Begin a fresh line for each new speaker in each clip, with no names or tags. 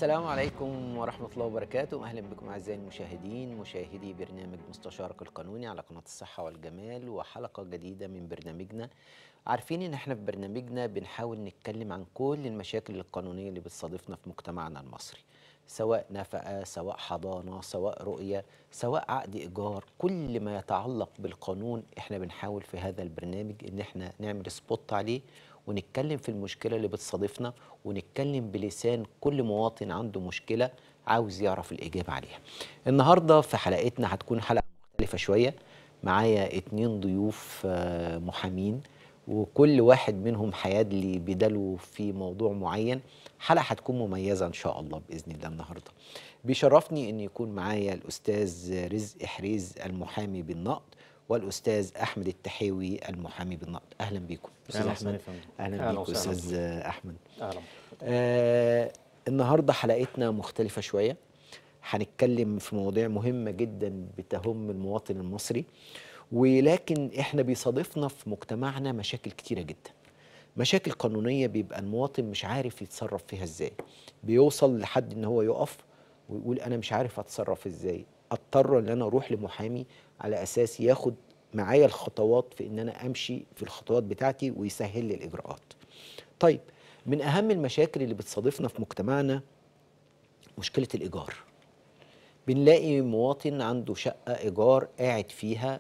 السلام عليكم ورحمة الله وبركاته أهلا بكم أعزائي المشاهدين مشاهدي برنامج مستشارك القانوني على قناة الصحة والجمال وحلقة جديدة من برنامجنا عارفين إن إحنا في برنامجنا بنحاول نتكلم عن كل المشاكل القانونية اللي بتصادفنا في مجتمعنا المصري سواء نفقة سواء حضانة سواء رؤية سواء عقد إيجار كل ما يتعلق بالقانون إحنا بنحاول في هذا البرنامج إن إحنا نعمل سبوت عليه ونتكلم في المشكلة اللي بتصادفنا ونتكلم بلسان كل مواطن عنده مشكلة عاوز يعرف الإجابة عليها النهاردة في حلقتنا هتكون حلقة مختلفة شوية معايا اتنين ضيوف آه، محامين وكل واحد منهم هيدلي بدلو في موضوع معين حلقة هتكون مميزة إن شاء الله بإذن الله النهاردة بيشرفني أن يكون معايا الأستاذ رزق حريز المحامي بالنقد والأستاذ أحمد التحاوي المحامي بالنقد أهلا بيكم أستاذ
أهلا
أحمد
وسهلا يا فندم.
أهلا
أهلا
بيكم
وسهلا
أستاذ أحمد
اهلا
آه النهارده حلقتنا مختلفة شوية هنتكلم في مواضيع مهمة جدا بتهم المواطن المصري ولكن احنا بيصادفنا في مجتمعنا مشاكل كتيرة جدا مشاكل قانونية بيبقى المواطن مش عارف يتصرف فيها ازاي بيوصل لحد ان هو يقف ويقول انا مش عارف اتصرف ازاي اضطر ان انا اروح لمحامي على اساس ياخد معايا الخطوات في ان انا امشي في الخطوات بتاعتي ويسهل لي الاجراءات طيب من اهم المشاكل اللي بتصادفنا في مجتمعنا مشكله الايجار بنلاقي مواطن عنده شقه ايجار قاعد فيها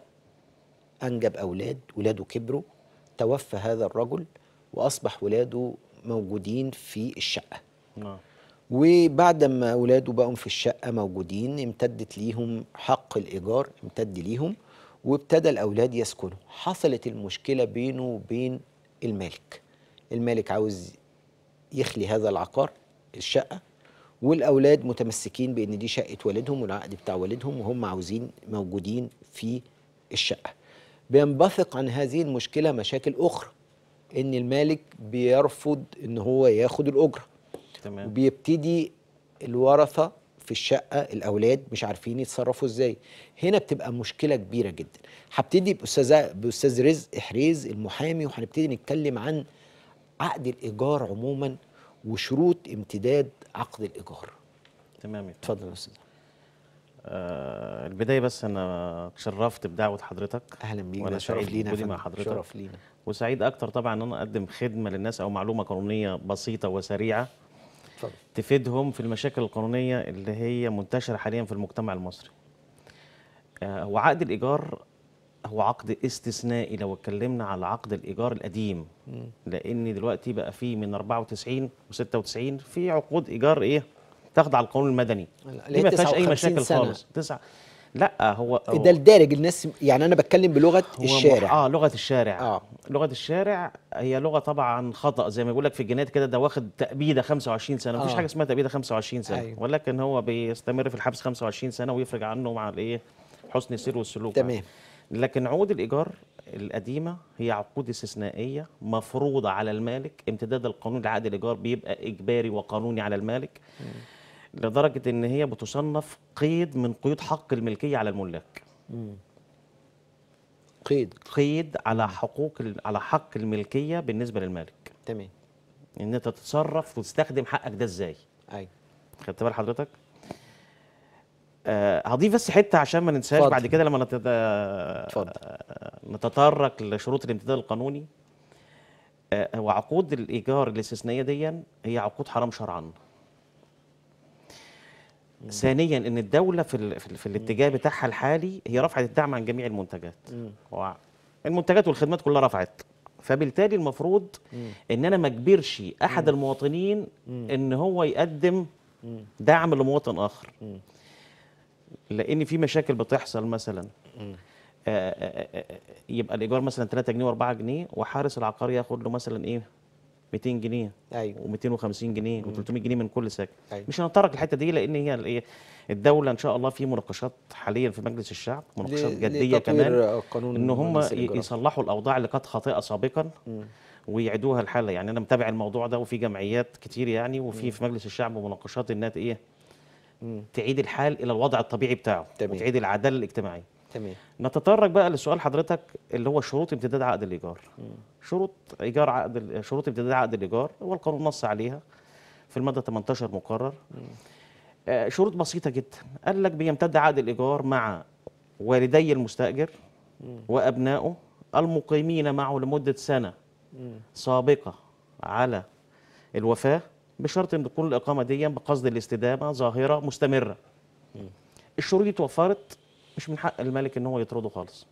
انجب اولاد ولاده كبروا توفى هذا الرجل واصبح ولاده موجودين في الشقه
نعم
وبعد ما اولاده بقوا في الشقه موجودين امتدت ليهم حق الايجار امتد ليهم وابتدى الاولاد يسكنوا حصلت المشكله بينه وبين المالك المالك عاوز يخلي هذا العقار الشقه والاولاد متمسكين بان دي شقه والدهم والعقد بتاع والدهم وهم عاوزين موجودين في الشقه بينبثق عن هذه المشكله مشاكل اخرى ان المالك بيرفض ان هو ياخد الاجره
تمام
وبيبتدي الورثه في الشقه الاولاد مش عارفين يتصرفوا ازاي هنا بتبقى مشكله كبيره جدا هبتدي باستاذ باستاذ رزق حريز المحامي وهنبتدي نتكلم عن عقد الايجار عموما وشروط امتداد عقد الايجار
تمام يا فندم.
اتفضل يا استاذ
آه البدايه بس انا اتشرفت بدعوه حضرتك
اهلا بيك
وانا
ده شرف
سعيد
لينا يا
بوجودي مع
فندم،
حضرتك
شرف لينا
وسعيد اكتر طبعا ان انا اقدم خدمه للناس او معلومه قانونيه بسيطه وسريعه
اتفضل
تفيدهم في المشاكل القانونيه اللي هي منتشره حاليا في المجتمع المصري آه هو عقد الايجار هو عقد استثنائي لو اتكلمنا على عقد الايجار القديم لان دلوقتي بقى فيه من 94 و96 في عقود ايجار ايه تخضع القانون المدني
اللي
دي
هي
ما فيهاش اي
59
مشاكل
سنة.
خالص تسعة لا هو هو-
ده الدارج الناس يعني انا بتكلم بلغه
هو
الشارع
مح- اه لغه الشارع
آه.
لغه الشارع هي لغه طبعا خطا زي ما بيقول لك في الجنايات كده ده واخد تأبيده 25 سنه مفيش
آه.
حاجه اسمها تأبيده 25 سنه
أيوة.
ولكن هو بيستمر في الحبس 25 سنه ويفرج عنه مع الايه حسن السير والسلوك
تمام
لكن عقود الايجار القديمه هي عقود استثنائيه مفروضه على المالك امتداد القانون لعقد الايجار بيبقى اجباري وقانوني على المالك لدرجه ان هي بتصنف قيد من قيود حق الملكيه على الملاك
قيد
قيد على حقوق ال- على حق الملكيه بالنسبه للمالك
تمام
ان انت تتصرف وتستخدم حقك ده ازاي
ايوه
خدت بال حضرتك آه هضيف بس حته عشان ما ننساش
اتفضل.
بعد كده لما نتد...
اتفضل
نتطرق لشروط الامتداد القانوني آه هو عقود الايجار الاستثنائيه دي هي عقود حرام شرعا ثانيا ان الدوله في ال... في, ال... في الاتجاه بتاعها الحالي هي رفعت الدعم عن جميع المنتجات هو المنتجات والخدمات كلها رفعت فبالتالي المفروض ان انا ما اجبرش احد المواطنين ان هو يقدم دعم لمواطن اخر لان في مشاكل بتحصل مثلا آه، آه، آه، آه، يبقى الايجار مثلا 3 جنيه و4 جنيه وحارس العقار ياخد له مثلا ايه 200 جنيه
ايوه
و250 جنيه و300 جنيه من كل ساكن
أيوة.
مش هنتطرق الحته دي لان هي الايه الدوله ان شاء الله في مناقشات حاليا في مجلس الشعب مناقشات
ل-
جديه
لتطوير
كمان
قانون
ان هم
مجلس
ي-
الإجراء.
يصلحوا الاوضاع اللي كانت خاطئه سابقا ويعيدوها الحاله يعني انا متابع الموضوع ده وفي جمعيات كتير يعني وفي في مجلس الشعب مناقشات انها ايه تعيد الحال الى الوضع الطبيعي بتاعه
تمام.
وتعيد العداله الاجتماعيه
تمام
نتطرق بقى لسؤال حضرتك اللي هو شروط امتداد عقد الايجار شروط ايجار عقد ال- شروط امتداد عقد الايجار هو القانون نص عليها في الماده 18 مقرر آه، شروط بسيطه جدا قال لك بيمتد عقد الايجار مع والدي المستاجر وابنائه المقيمين معه لمده سنه سابقه على الوفاه بشرط ان تكون الاقامه دي بقصد الاستدامه ظاهره مستمره الشروط دي اتوفرت مش من حق المالك ان هو يطرده خالص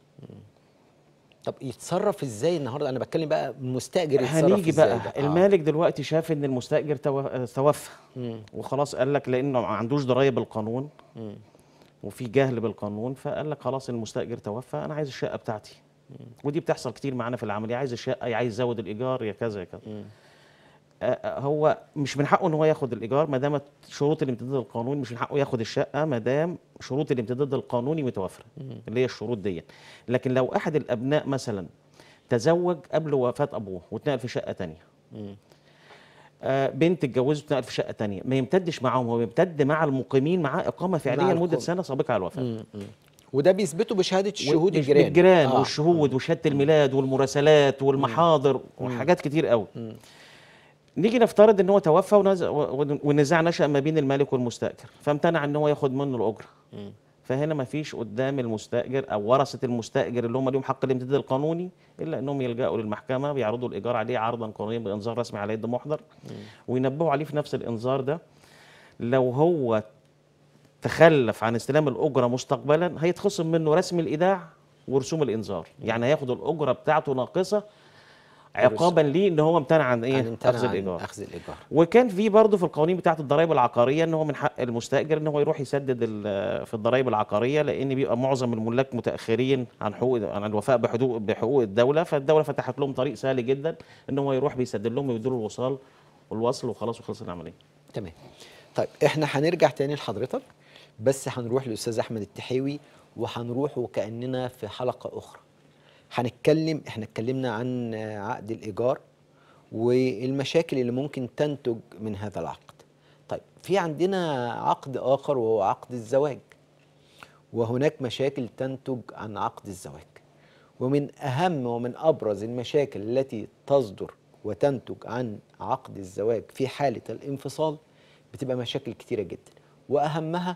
طب يتصرف ازاي النهارده انا بتكلم بقى المستاجر يتصرف
هنيجي
ازاي
بقى
ده؟ آه.
المالك دلوقتي شاف ان المستاجر تو- توفى وخلاص قال لك لانه ما عندوش درايه بالقانون وفي جهل بالقانون فقال لك خلاص المستاجر توفى انا عايز الشقه بتاعتي ودي بتحصل كتير معانا في العمليه عايز الشقه يا عايز يزود الايجار يا كذا يا كذا آه، آه، هو مش من حقه ان هو ياخد الايجار ما دامت شروط الامتداد القانوني مش من حقه ياخد الشقه ما دام شروط الامتداد القانوني متوفره اللي هي الشروط دي لكن لو احد الابناء مثلا تزوج قبل وفاه ابوه واتنقل في شقه تانية آه بنت اتجوزت واتنقل في شقه تانية ما يمتدش معاهم هو يمتد مع المقيمين معاه اقامه فعليه لمده
القوم.
سنه سابقه على الوفاه
مم. مم. وده بيثبته بشهاده شهود
والش-
الجيران
الجيران
آه.
والشهود وشهاده الميلاد والمراسلات والمحاضر وحاجات كتير قوي نيجي نفترض ان هو توفى ونز- و- والنزاع نشا ما بين المالك والمستاجر فامتنع ان هو ياخد منه الاجره فهنا ما فيش قدام المستاجر او ورثه المستاجر اللي هم ليهم حق الامتداد القانوني الا انهم يلجأوا للمحكمه بيعرضوا الايجار عليه عرضا قانونيا بانذار رسمي على يد محضر وينبهوا عليه في نفس الانذار ده لو هو تخلف عن استلام الاجره مستقبلا هيتخصم منه رسم الايداع ورسوم الانذار يعني هياخد الاجره بتاعته ناقصه عقابا ليه ان هو امتنع عن ايه
عن امتنع
اخذ
عن
الايجار
اخذ الايجار
وكان في برضه في القوانين بتاعه الضرائب العقاريه ان هو من حق المستاجر ان هو يروح يسدد ال- في الضرائب العقاريه لان بيبقى معظم الملاك متاخرين عن حقوق عن الوفاء بحقوق بحقوق الدوله فالدوله فتحت لهم طريق سهل جدا ان هو يروح بيسدد لهم ويدوا له الوصال والوصل وخلاص وخلص العمليه
تمام طيب احنا هنرجع تاني لحضرتك بس هنروح للاستاذ احمد التحيوي وهنروح وكاننا في حلقه اخرى هنتكلم احنا اتكلمنا عن آه، عقد الايجار والمشاكل اللي ممكن تنتج من هذا العقد طيب في عندنا عقد اخر وهو عقد الزواج وهناك مشاكل تنتج عن عقد الزواج ومن اهم ومن ابرز المشاكل التي تصدر وتنتج عن عقد الزواج في حاله الانفصال بتبقى مشاكل كتيره جدا واهمها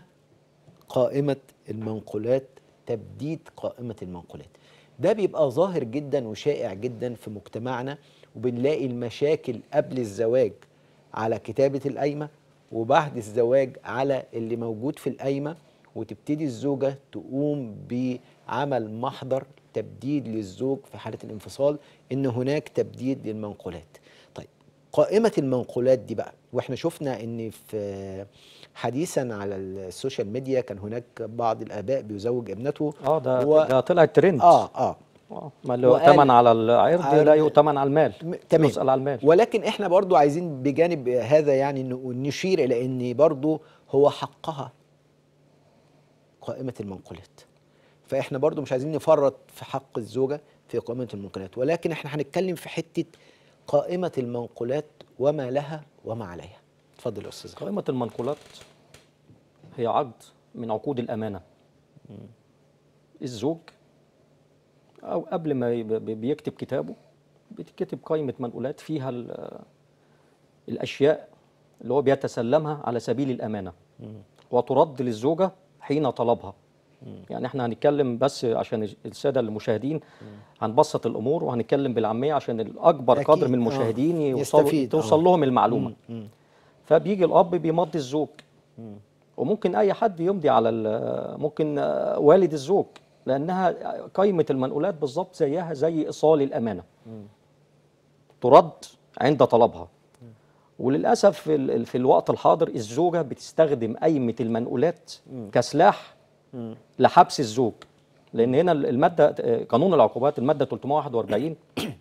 قائمه المنقولات تبديد قائمه المنقولات ده بيبقى ظاهر جدا وشائع جدا في مجتمعنا وبنلاقي المشاكل قبل الزواج على كتابه القايمه وبعد الزواج على اللي موجود في القايمه وتبتدي الزوجه تقوم بعمل محضر تبديد للزوج في حاله الانفصال ان هناك تبديد للمنقولات. طيب قائمه المنقولات دي بقى واحنا شفنا ان في حديثا على السوشيال ميديا كان هناك بعض الاباء بيزوج ابنته
اه ده
و-
ده طلع ترند
اه اه
آه، ما اللي هو
وقال-
يؤتمن على العرض
عرض-
لا يؤتمن على المال
م- تمام
يسأل على المال
ولكن احنا برضو عايزين بجانب هذا يعني إنه نشير الى ان برضو هو حقها قائمة المنقولات فاحنا برضو مش عايزين نفرط في حق الزوجة في قائمة المنقولات ولكن احنا هنتكلم في حتة قائمة المنقولات وما لها وما عليها اتفضل يا استاذ خالد.
قائمة المنقولات هي عقد من عقود الأمانة الزوج أو قبل ما يب- بي- بيكتب كتابه بتكتب قائمة منقولات فيها ال- الأشياء اللي هو بيتسلمها على سبيل الأمانة وترد للزوجة حين طلبها يعني احنا هنتكلم بس عشان السادة المشاهدين هنبسط الأمور وهنتكلم بالعامية عشان الأكبر
أكيد،
قدر من
آه.
المشاهدين يوصلوا
يستفيد،
توصل
آه.
لهم المعلومة
مم، مم.
فبيجي الاب بيمضي الزوج وممكن اي حد يمضي على ال- ممكن آه، والد الزوج لانها قائمه المنقولات بالظبط زيها زي ايصال الامانه ترد عند طلبها وللاسف في, ال- في الوقت الحاضر الزوجه بتستخدم قائمه المنقولات كسلاح لحبس الزوج لان هنا الماده آه، قانون العقوبات الماده 341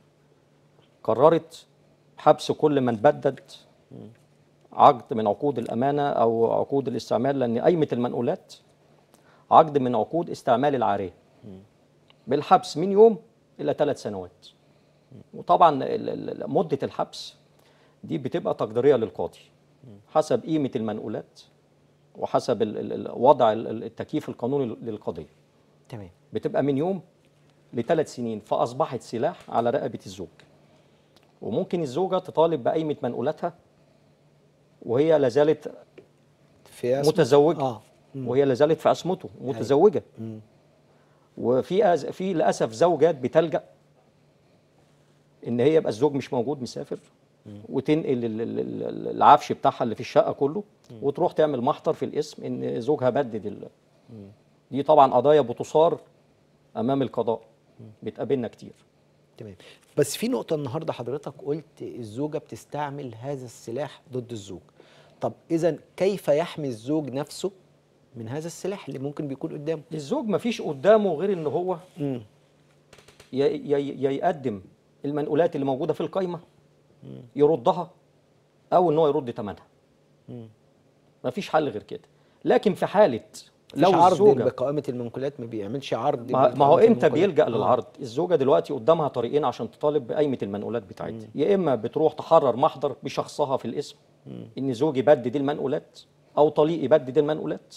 قررت حبس كل من بدد عقد من عقود الأمانة أو عقود الاستعمال لأن قايمة المنقولات عقد من عقود استعمال العارية بالحبس من يوم إلى ثلاث سنوات وطبعا ال- ال- مدة الحبس دي بتبقى تقديرية للقاضي حسب قيمة المنقولات وحسب ال- ال- ال- وضع ال- ال- التكييف القانوني للقضية
تمام
بتبقى من يوم لثلاث سنين فأصبحت سلاح على رقبة الزوج وممكن الزوجة تطالب بقيمة منقولاتها وهي لازالت
في اسم-
متزوجة
اه
وهي لازالت في عصمته متزوجة وفي أز... في للأسف زوجات بتلجأ إن هي يبقى الزوج مش موجود مسافر وتنقل ال- ال- ال- العفش بتاعها اللي في الشقة كله وتروح تعمل محضر في الاسم إن زوجها بدد ال... دي طبعا قضايا بتصار أمام القضاء بتقابلنا كتير
تمام بس في نقطة النهاردة حضرتك قلت الزوجة بتستعمل هذا السلاح ضد الزوج طب إذا كيف يحمي الزوج نفسه من هذا السلاح اللي ممكن بيكون قدامه
الزوج مفيش قدامه غير إن هو
مم.
يا يا- يا يقدم المنقولات اللي موجوده في القايمه يردها او ان هو يرد ثمنها مفيش حل غير كده لكن في حاله
لو
لو
عرض
الزوجه
بقائمة المنقولات ما بيعملش عرض
ما ما هو
بقائمة
امتى
المنقولات.
بيلجا
آه.
للعرض الزوجه دلوقتي قدامها طريقين عشان تطالب بقائمه المنقولات بتاعتها يا اما بتروح تحرر محضر بشخصها في الاسم ان زوجي بدد المنقولات او طليقي بدد المنقولات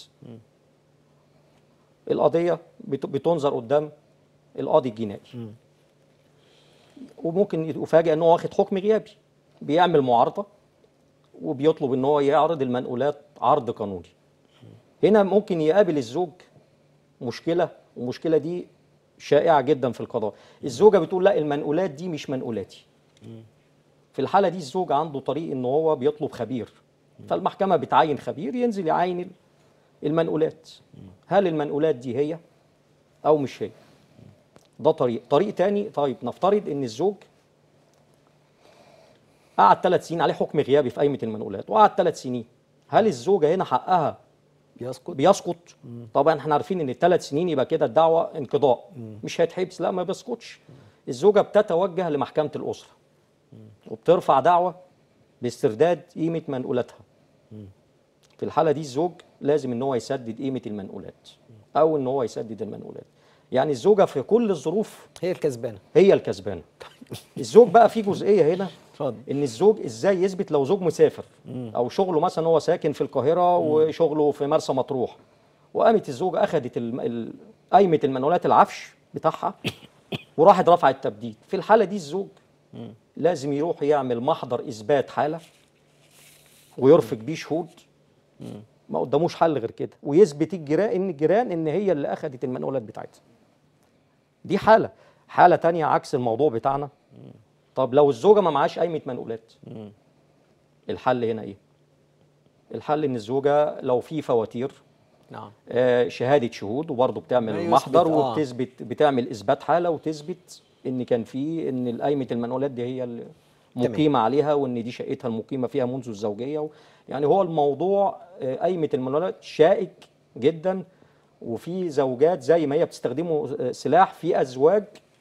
القضيه بت- بتنظر قدام القاضي الجنائي وممكن يفاجئ ان هو واخد حكم غيابي بيعمل معارضه وبيطلب ان هو يعرض المنقولات عرض قانوني هنا ممكن يقابل الزوج مشكله والمشكله دي شائعه جدا في القضاء الزوجه بتقول لا المنقولات دي مش منقولاتي في الحاله دي الزوج عنده طريق ان هو بيطلب خبير فالمحكمه بتعين خبير ينزل يعاين ال- المنقولات هل المنقولات دي هي او مش هي ده طريق طريق تاني طيب نفترض ان الزوج قعد ثلاث سنين عليه حكم غيابي في قائمه المنقولات وقعد ثلاث سنين هل الزوجه هنا حقها
بيسقط
بيسقط طبعا احنا عارفين ان الثلاث سنين يبقى كده الدعوه انقضاء مش هيتحبس لا ما بيسقطش الزوجه بتتوجه لمحكمه الاسره وبترفع دعوه باسترداد قيمه منقولاتها في الحاله دي الزوج لازم ان هو يسدد قيمه المنقولات او ان هو يسدد المنقولات يعني الزوجه في كل الظروف
هي الكسبانة
هي الكسبانه الزوج بقى في جزئيه هنا
اتفضل
ان الزوج ازاي يثبت لو زوج مسافر او شغله مثلا هو ساكن في القاهره وشغله في مرسى مطروح وقامت الزوجه اخذت الم- ال- قايمه المنقولات العفش بتاعها وراحت رفعت التبديد في الحاله دي الزوج لازم يروح يعمل محضر اثبات حاله ويرفق بيه شهود ما قداموش حل غير كده ويثبت الجيران ان الجيران ان هي اللي اخذت المنقولات بتاعتها دي حاله حاله تانية عكس الموضوع بتاعنا طب لو الزوجه ما معاش قايمه منقولات الحل هنا ايه الحل ان الزوجه لو في فواتير
نعم
آه، شهاده شهود وبرضه
ما
بتعمل
يثبت،
محضر
آه.
وبتثبت بتعمل اثبات حاله وتثبت ان كان في ان قايمه المنقولات دي هي اللي مقيمه عليها وان دي شقتها المقيمه فيها منذ الزوجيه و... يعني هو الموضوع آه، قايمه المنقولات شائك جدا وفي زوجات زي ما هي بتستخدمه آه، سلاح في ازواج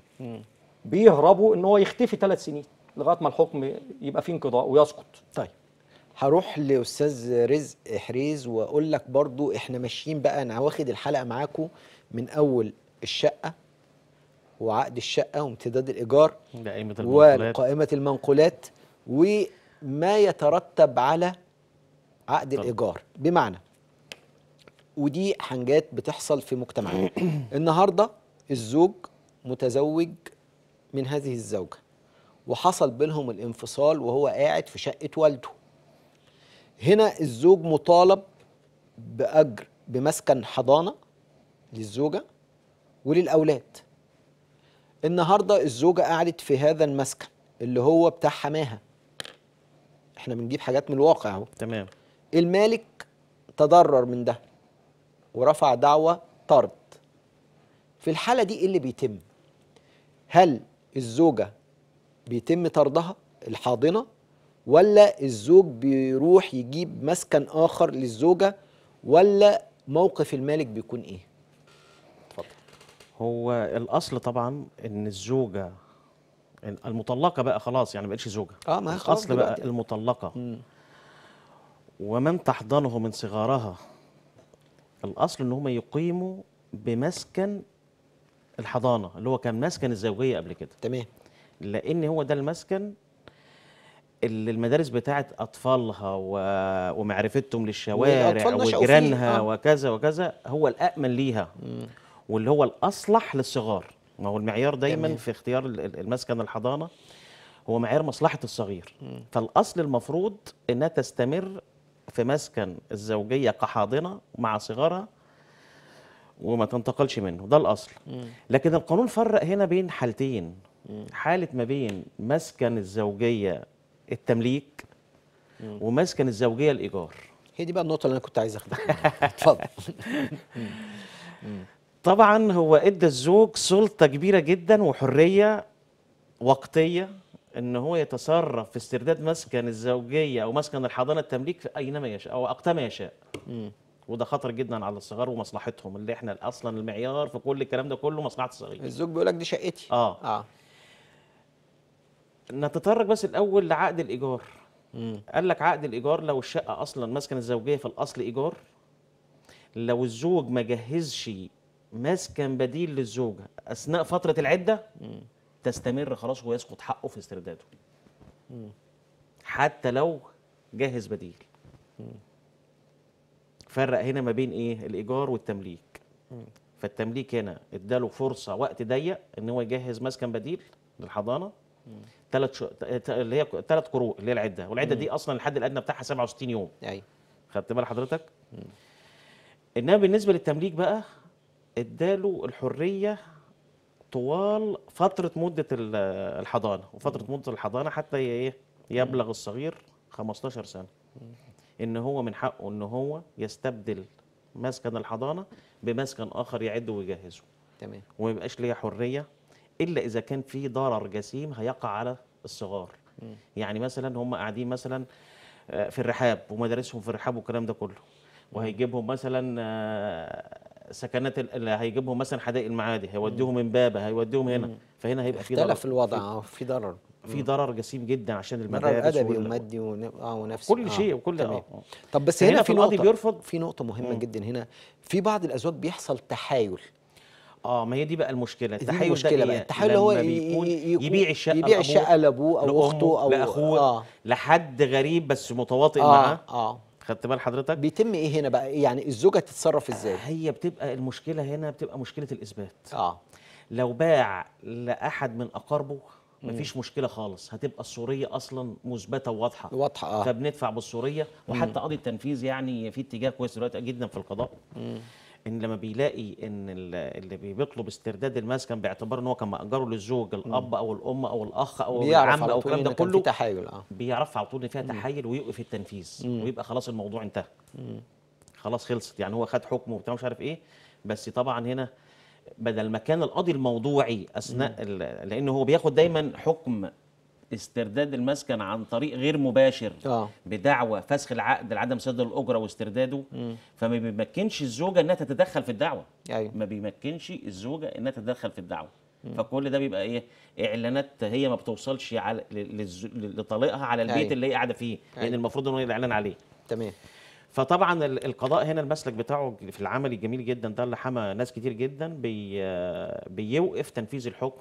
بيهربوا ان هو يختفي ثلاث سنين لغايه ما الحكم يبقى فيه انقضاء ويسقط
طيب هروح لاستاذ رزق حريز واقول لك برضو احنا ماشيين بقى انا واخد الحلقه معاكم من اول الشقه وعقد الشقه وامتداد الايجار
ده قيمة المنقولات
وقائمه المنقولات وما يترتب على عقد الايجار بمعنى ودي حاجات بتحصل في مجتمعنا النهارده الزوج متزوج من هذه الزوجه وحصل بينهم الانفصال وهو قاعد في شقه والده هنا الزوج مطالب بأجر بمسكن حضانة للزوجة وللأولاد النهاردة الزوجة قعدت في هذا المسكن اللي هو بتاع حماها احنا بنجيب حاجات من الواقع اهو
تمام
المالك تضرر من ده ورفع دعوة طرد في الحالة دي ايه اللي بيتم هل الزوجة بيتم طردها الحاضنة ولا الزوج بيروح يجيب مسكن آخر للزوجة ولا موقف المالك بيكون ايه اتفضل
هو الاصل طبعا ان الزوجه المطلقه بقى خلاص يعني ما بقتش زوجه
اه ما هي خلاص
الاصل بقى
دلوقتي.
المطلقه
مم.
ومن تحضنه من صغارها الاصل ان هم يقيموا بمسكن الحضانه اللي هو كان مسكن الزوجيه قبل كده
تمام
لان هو ده المسكن اللي المدارس بتاعت اطفالها و... ومعرفتهم للشوارع
والأطفال نشأوا فيه،
وجيرانها
آه.
وكذا وكذا هو الامن ليها واللي هو الاصلح للصغار ما هو المعيار دايما
تمام.
في اختيار ال- ال- المسكن الحضانه هو معيار مصلحه الصغير فالاصل المفروض انها تستمر في مسكن الزوجيه كحاضنه مع صغارها وما تنتقلش منه ده الاصل لكن القانون فرق هنا بين حالتين حاله ما بين مسكن الزوجيه التمليك ومسكن الزوجيه الايجار
هي دي بقى النقطه اللي انا كنت عايز اخدها اتفضل
طبعا هو ادى الزوج سلطه كبيره جدا وحريه وقتيه ان هو يتصرف في استرداد مسكن الزوجيه او مسكن الحضانه التمليك في اينما يشاء او وقتما يشاء وده خطر جدا على الصغار ومصلحتهم اللي احنا اصلا المعيار في كل الكلام ده كله مصلحه الصغير
الزوج بيقول لك دي شقتي
اه
اه
نتطرق بس الاول لعقد الايجار
مم.
قال لك عقد الايجار لو الشقه اصلا مسكن الزوجيه في الاصل ايجار لو الزوج ما جهزش مسكن بديل للزوجه اثناء فتره العده تستمر خلاص ويسقط حقه في استرداده حتى لو جهز بديل فرق هنا ما بين ايه الايجار والتمليك فالتمليك هنا اداله فرصه وقت ضيق ان هو يجهز مسكن بديل للحضانه ثلاث شو... ت- اللي هي ثلاث قروء اللي هي العده والعده دي اصلا الحد الادنى بتاعها 67 يوم
ايوه
خدت بال حضرتك انما بالنسبه للتمليك بقى اداله الحريه طوال فتره مده ال- الحضانه وفتره مده الحضانه حتى ي- ايه يبلغ الصغير 15 سنه ان هو من حقه ان هو يستبدل مسكن الحضانه بمسكن اخر يعده ويجهزه
تمام
وما يبقاش ليا حريه الا اذا كان في ضرر جسيم هيقع على الصغار يعني مثلا هم قاعدين مثلا آه، في الرحاب ومدارسهم في الرحاب والكلام ده كله وهيجيبهم مثلا آه، سكنات ال- اللي هيجيبهم مثلا حدائق المعادي هيوديهم امبابه هيوديهم هنا فهنا هيبقى في ضرر
اختلف الوضع اه في ضرر
في ضرر جسيم جدا عشان
ضرر
المدارس
ادبي
وال-
ومادي ون... اه ونفسي
كل
آه.
شيء وكل
تمام.
آه.
طب بس
فهنا
هنا
في
في
القاضي
نقطه
بيرفض
في نقطه مهمه جدا هنا في بعض الازواج بيحصل تحايل
اه ما هي دي بقى المشكله
دي
التحايل ده
المشكله بقى
إيه؟
التحايل اللي هو
لما
ي-
بيكون
ي- يكون-
يبيع الشقه
يبيع
لأبوه،
الشقه لابوه او
لأمه،
اخته او
لاخوه
اه
لحد غريب بس متواطئ
اه
معاه
اه
خدت بال حضرتك
بيتم ايه هنا بقى يعني الزوجه تتصرف ازاي
هي بتبقى المشكله هنا بتبقى مشكله الاثبات
اه
لو باع لاحد من اقاربه مفيش مشكله خالص هتبقى الصوريه اصلا مثبته وواضحه
واضحه اه
فبندفع بالصوريه وحتى قاضي التنفيذ يعني في اتجاه كويس دلوقتي جدا في القضاء ان لما بيلاقي ان ال- اللي بي- بيطلب استرداد المسكن باعتبار ان هو كان مأجره للزوج الاب او الام او الاخ او
بيعرف
العم
على
او
طول
الكلام ده
ان كان في
كله
تحايل اه
بيعرف على طول ان فيها تحايل ويوقف التنفيذ ويبقى خلاص الموضوع انتهى خلاص خلصت يعني هو خد حكمه وبتاع مش عارف ايه بس طبعا هنا بدل ما كان القاضي الموضوعي اثناء ال- لان هو بياخد دايما حكم استرداد المسكن عن طريق غير مباشر
اه
بدعوى فسخ العقد لعدم سداد الاجره واسترداده فما بيمكنش الزوجه انها تتدخل في الدعوه
ايوه
ما بيمكنش الزوجه انها تتدخل في الدعوه فكل ده بيبقى ايه اعلانات هي ما بتوصلش على للز- لطليقها على البيت
أيوة.
اللي هي قاعده فيه لان
أيوة.
المفروض ان هو الاعلان عليه
تمام
فطبعا ال- القضاء هنا المسلك بتاعه في العمل الجميل جدا ده اللي حمى ناس كتير جدا بي بيوقف تنفيذ الحكم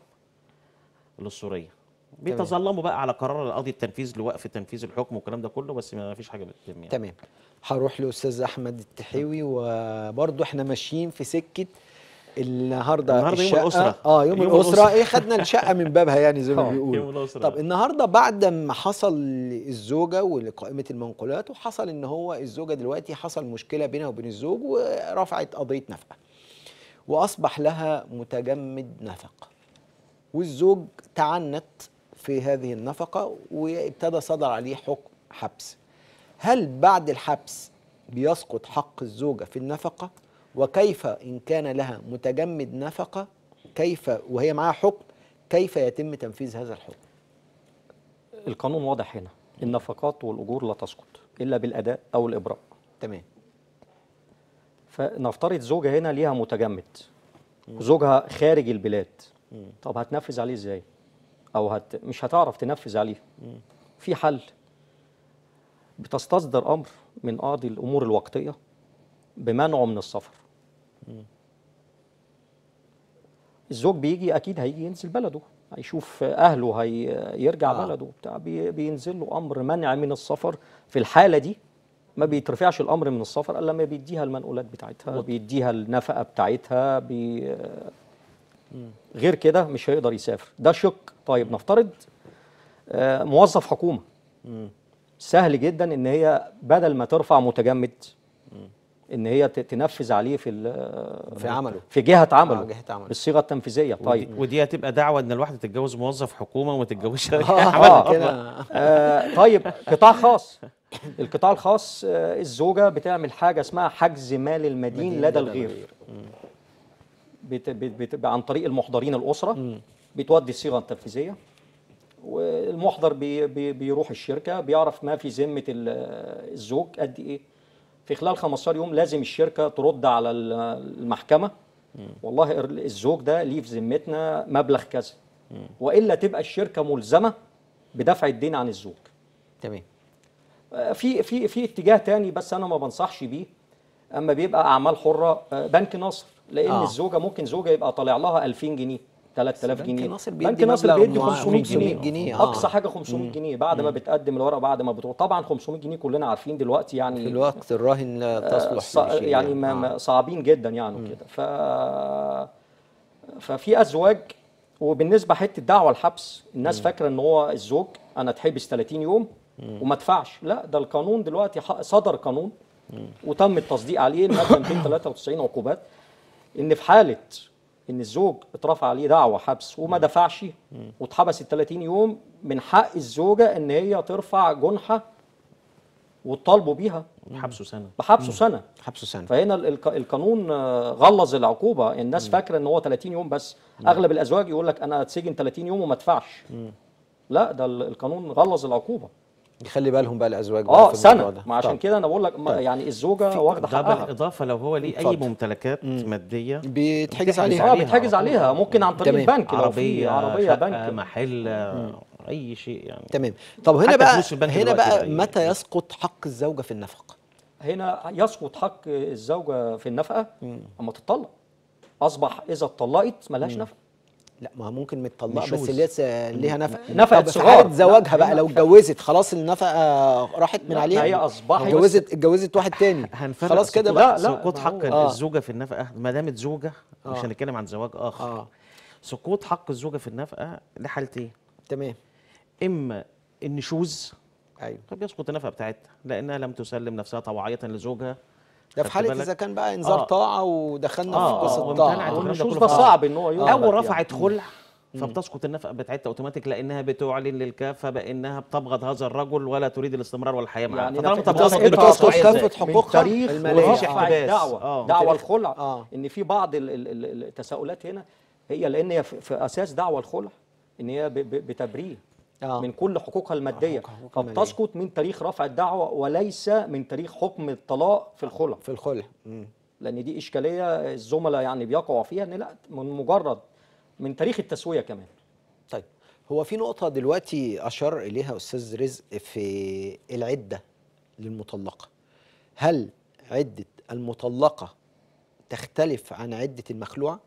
للصوريه بيتظلموا بقى على قرار القاضي التنفيذ لوقف تنفيذ الحكم والكلام ده كله بس ما فيش حاجه بتتم يعني.
تمام هروح لاستاذ احمد التحيوي وبرضه احنا ماشيين في سكه النهارده
النهاردة يوم
الشقة-
الأسرة.
اه يوم,
يوم
الاسره
الأسرة.
ايه خدنا الشقه من بابها يعني زي ما
آه،
بيقولوا
يوم الأسرة.
طب النهارده بعد ما حصل الزوجه ولقائمه المنقولات وحصل ان هو الزوجه دلوقتي حصل مشكله بينها وبين الزوج ورفعت قضيه نفقه واصبح لها متجمد نفقه والزوج تعنت في هذه النفقه وابتدى صدر عليه حكم حبس هل بعد الحبس بيسقط حق الزوجة في النفقة وكيف إن كان لها متجمد نفقة كيف وهي معها حكم كيف يتم تنفيذ هذا الحكم
القانون واضح هنا النفقات والأجور لا تسقط إلا بالأداء أو الإبراء
تمام
فنفترض زوجة هنا ليها متجمد وزوجها خارج البلاد طب هتنفذ عليه ازاي او هت... مش هتعرف تنفذ عليه في حل بتستصدر امر من قاضي الامور الوقتيه بمنعه من السفر الزوج بيجي اكيد هيجي ينزل بلده هيشوف اهله هيرجع
آه.
آه. بلده بتاع بي... بينزل له امر منع من السفر في الحاله دي ما بيترفعش الامر من السفر الا لما بيديها المنقولات بتاعتها بيديها النفقه بتاعتها بي... غير كده مش هيقدر يسافر ده شق طيب نفترض آه، موظف حكومه سهل جدا ان هي بدل ما ترفع متجمد ان هي ت- تنفذ عليه في ال-
في عمله
في جهه عمله
آه، جهة عمله.
بالصيغه التنفيذيه
ودي,
طيب
ودي هتبقى دعوه ان الواحده تتجوز موظف حكومه وما تتجوزش
آه،
كده
آه طيب قطاع خاص القطاع الخاص آه الزوجه بتعمل حاجه اسمها حجز مال المدين
مدين
لدى
لدى
الغير بت بت بت عن طريق المحضرين الاسره بتودي الصيغه التنفيذيه والمحضر بي بي بيروح الشركه بيعرف ما في ذمه ال- الزوج قد ايه في خلال 15 يوم لازم الشركه ترد على ال- المحكمه والله الزوج ده ليه في ذمتنا مبلغ كذا والا تبقى الشركه ملزمه بدفع الدين عن الزوج
تمام
آه، في في في اتجاه تاني بس انا ما بنصحش بيه اما بيبقى اعمال حره آه، بنك ناصر لان
آه.
آه. الزوجه ممكن زوجه يبقى طالع لها 2000 جنيه 3000
بنك
جنيه
ناصر بيدي
بنك ناصر
مبلغ
بيدي
مع-
500
500
جنيه,
جنيه، آه.
اقصى حاجه 500 جنيه بعد ما بتقدم الورقه بعد ما بتروح طبعا 500 جنيه كلنا عارفين دلوقتي يعني
في الوقت الراهن لا تصلح
ص-
لشيء
يعني ما ما صعبين جدا يعني وكده ف ففي ازواج وبالنسبه حته دعوه الحبس الناس فاكره ان هو الزوج انا اتحبس 30 يوم وما ادفعش لا ده القانون دلوقتي ح- صدر قانون وتم التصديق عليه الماده 293 عقوبات ان في حاله ان الزوج اترفع عليه دعوه حبس وما دفعش واتحبس ال 30 يوم من حق الزوجه ان هي ترفع جنحه وتطالبوا بيها
حبسه سنه
بحبسه سنه
حبسه سنه
فهنا ال- الق- القانون آه، غلظ العقوبه الناس فاكره ان هو 30 يوم بس اغلب الازواج يقول لك انا اتسجن 30 يوم وما ادفعش لا ده ال- القانون غلظ العقوبه
يخلي بالهم بقى الازواج بقى
اه
في الموضوع
سنه
ده.
ما عشان
طب.
كده انا بقول لك ما-
طيب.
يعني الزوجه واخده
ده
حقها
بالاضافه لو هو ليه اي
اتفضل.
ممتلكات ماديه
بيتحجز
بتحجز
عليها
اه
عليها
بتحجز
على طول.
عليها ممكن عن طريق
تمام.
البنك لو في
عربيه
عربيه
شقة
بنك
محل اي شيء يعني
تمام طب هنا
حتى
بقى
فلوس البنك
هنا
دلوقتي
بقى
بقى
متى يسقط حق الزوجه في النفقه
هنا يسقط حق الزوجه في النفقه اما تطلق اصبح اذا اتطلقت ملهاش نفقه
لا ما ممكن متطلقه بس
نشوز.
لسه ليها نفقه
نفقة
طب في
صغار.
حاله زواجها
لا،
بقى
هي
لو
نفقة-
اتجوزت خلاص النفقه راحت من
لا،
عليها
هي أصبحت-
اتجوزت اتجوزت واحد تاني
هنفرق
خلاص كده
سقوط-
بقى
لا،
سقوط
ما
حق
هو-
آه.
الزوجه في النفقه ما دامت زوجه مش
آه.
هنتكلم عن زواج اخر
اه
سقوط حق الزوجه في النفقه لحالتين
تمام
اما النشوز
ايوه
فبيسقط النفقه بتاعتها لانها لم تسلم نفسها طوعيه لزوجها
ده في
خدت
حاله
بالك؟
اذا كان بقى انذار
آه.
طاعه ودخلنا
آه،
في قصه
آه،
طاعه
وامتنعت
آه.
والكلام ده
والنشوز
كله
ده
خلاص.
صعب ان هو يثبت
او
يعني.
رفعت خلع فبتسقط النفقه بتاعتها اوتوماتيك لانها بتعلن للكافه بانها بتبغض هذا الرجل ولا تريد الاستمرار والحياه معه
يعني
فطالما
نفقة
بتبغضه
تسقط-
يبقى
تسقط
تسقط
كافة
إزاي؟
حقوقها
من تاريخ
المالية.
رفع
احتباس.
الدعوة
آه.
دعوى
تاريخ-
الخلع
آه.
ان في بعض ال- ال- ال- التساؤلات هنا هي لان هي في في اساس دعوى الخلع ان هي ب- ب- بتبريه
آه.
من كل حقوقها الماديه
حقوق- حقوق المالية.
فبتسقط من تاريخ رفع الدعوه وليس من تاريخ حكم الطلاق في الخلع
في الخلع مم.
لان دي اشكاليه الزملاء يعني بيقعوا فيها ان لا من مجرد من تاريخ التسويه كمان
طيب هو في نقطة دلوقتي أشار إليها أستاذ رزق في العدة للمطلقة هل عدة المطلقة تختلف عن عدة المخلوعة؟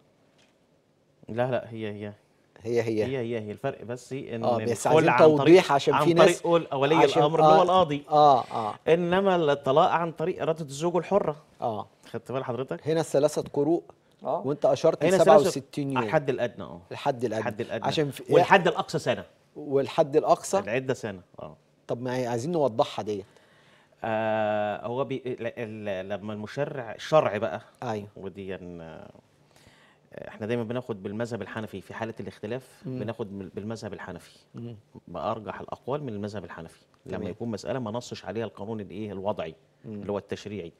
لا لا هي هي
هي هي,
هي هي هي الفرق بس ان
اه بس
الخلع
عايزين
عن طريق-
توضيح عشان
عن
في
طريق
ناس
قول- ولي
عشان-
الامر اللي هو
آه،
القاضي
اه اه
انما الطلاق عن طريق اراده الزوج الحره
اه
خدت بال حضرتك
هنا الثلاثة قروء
اه
وانت اشرت ل
هنا
67 يوم
الحد الادنى اه
الحد الادنى
الحد الادنى
عشان في
والحد الاقصى سنه
والحد الاقصى
العده سنه اه
طب ما هي- عايزين نوضحها ديت
آه هو بي ل- ال- لما المشرع الشرع بقى
ايوه
ودي آه، احنا دايما بناخد بالمذهب الحنفي في حاله الاختلاف بناخد من- بالمذهب الحنفي بارجح الاقوال من المذهب الحنفي لما
تمام.
يكون مساله ما نصش عليها القانون الايه الوضعي اللي هو التشريعي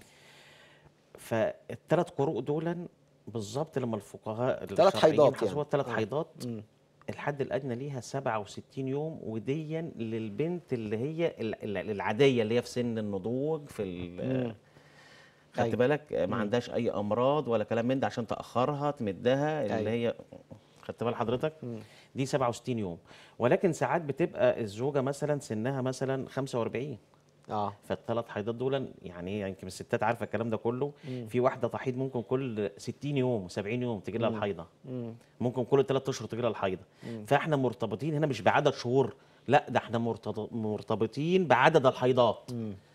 فالثلاث قروء دول بالظبط لما الفقهاء
تلات
الشرعيين
حيضات
حسبوها
يعني.
الثلاث
آه.
حيضات
مم.
الحد الادنى ليها 67 يوم وديا للبنت اللي هي ال- ال- العاديه اللي هي في سن النضوج في ال- خدت
أيوة.
بالك ما عندهاش اي امراض ولا كلام من ده عشان تاخرها تمدها اللي
أيوة.
هي خدت بال حضرتك دي 67 يوم ولكن ساعات بتبقى الزوجه مثلا سنها مثلا 45
اه
فالثلاث حيضات دول يعني ايه يمكن الستات عارفه الكلام ده كله في واحده تحيض ممكن كل 60 يوم 70 يوم تجي لها الحيضه ممكن كل ثلاث اشهر تجي لها الحيضه فاحنا مرتبطين هنا مش بعدد شهور لا ده احنا مرتض- مرتبطين بعدد الحيضات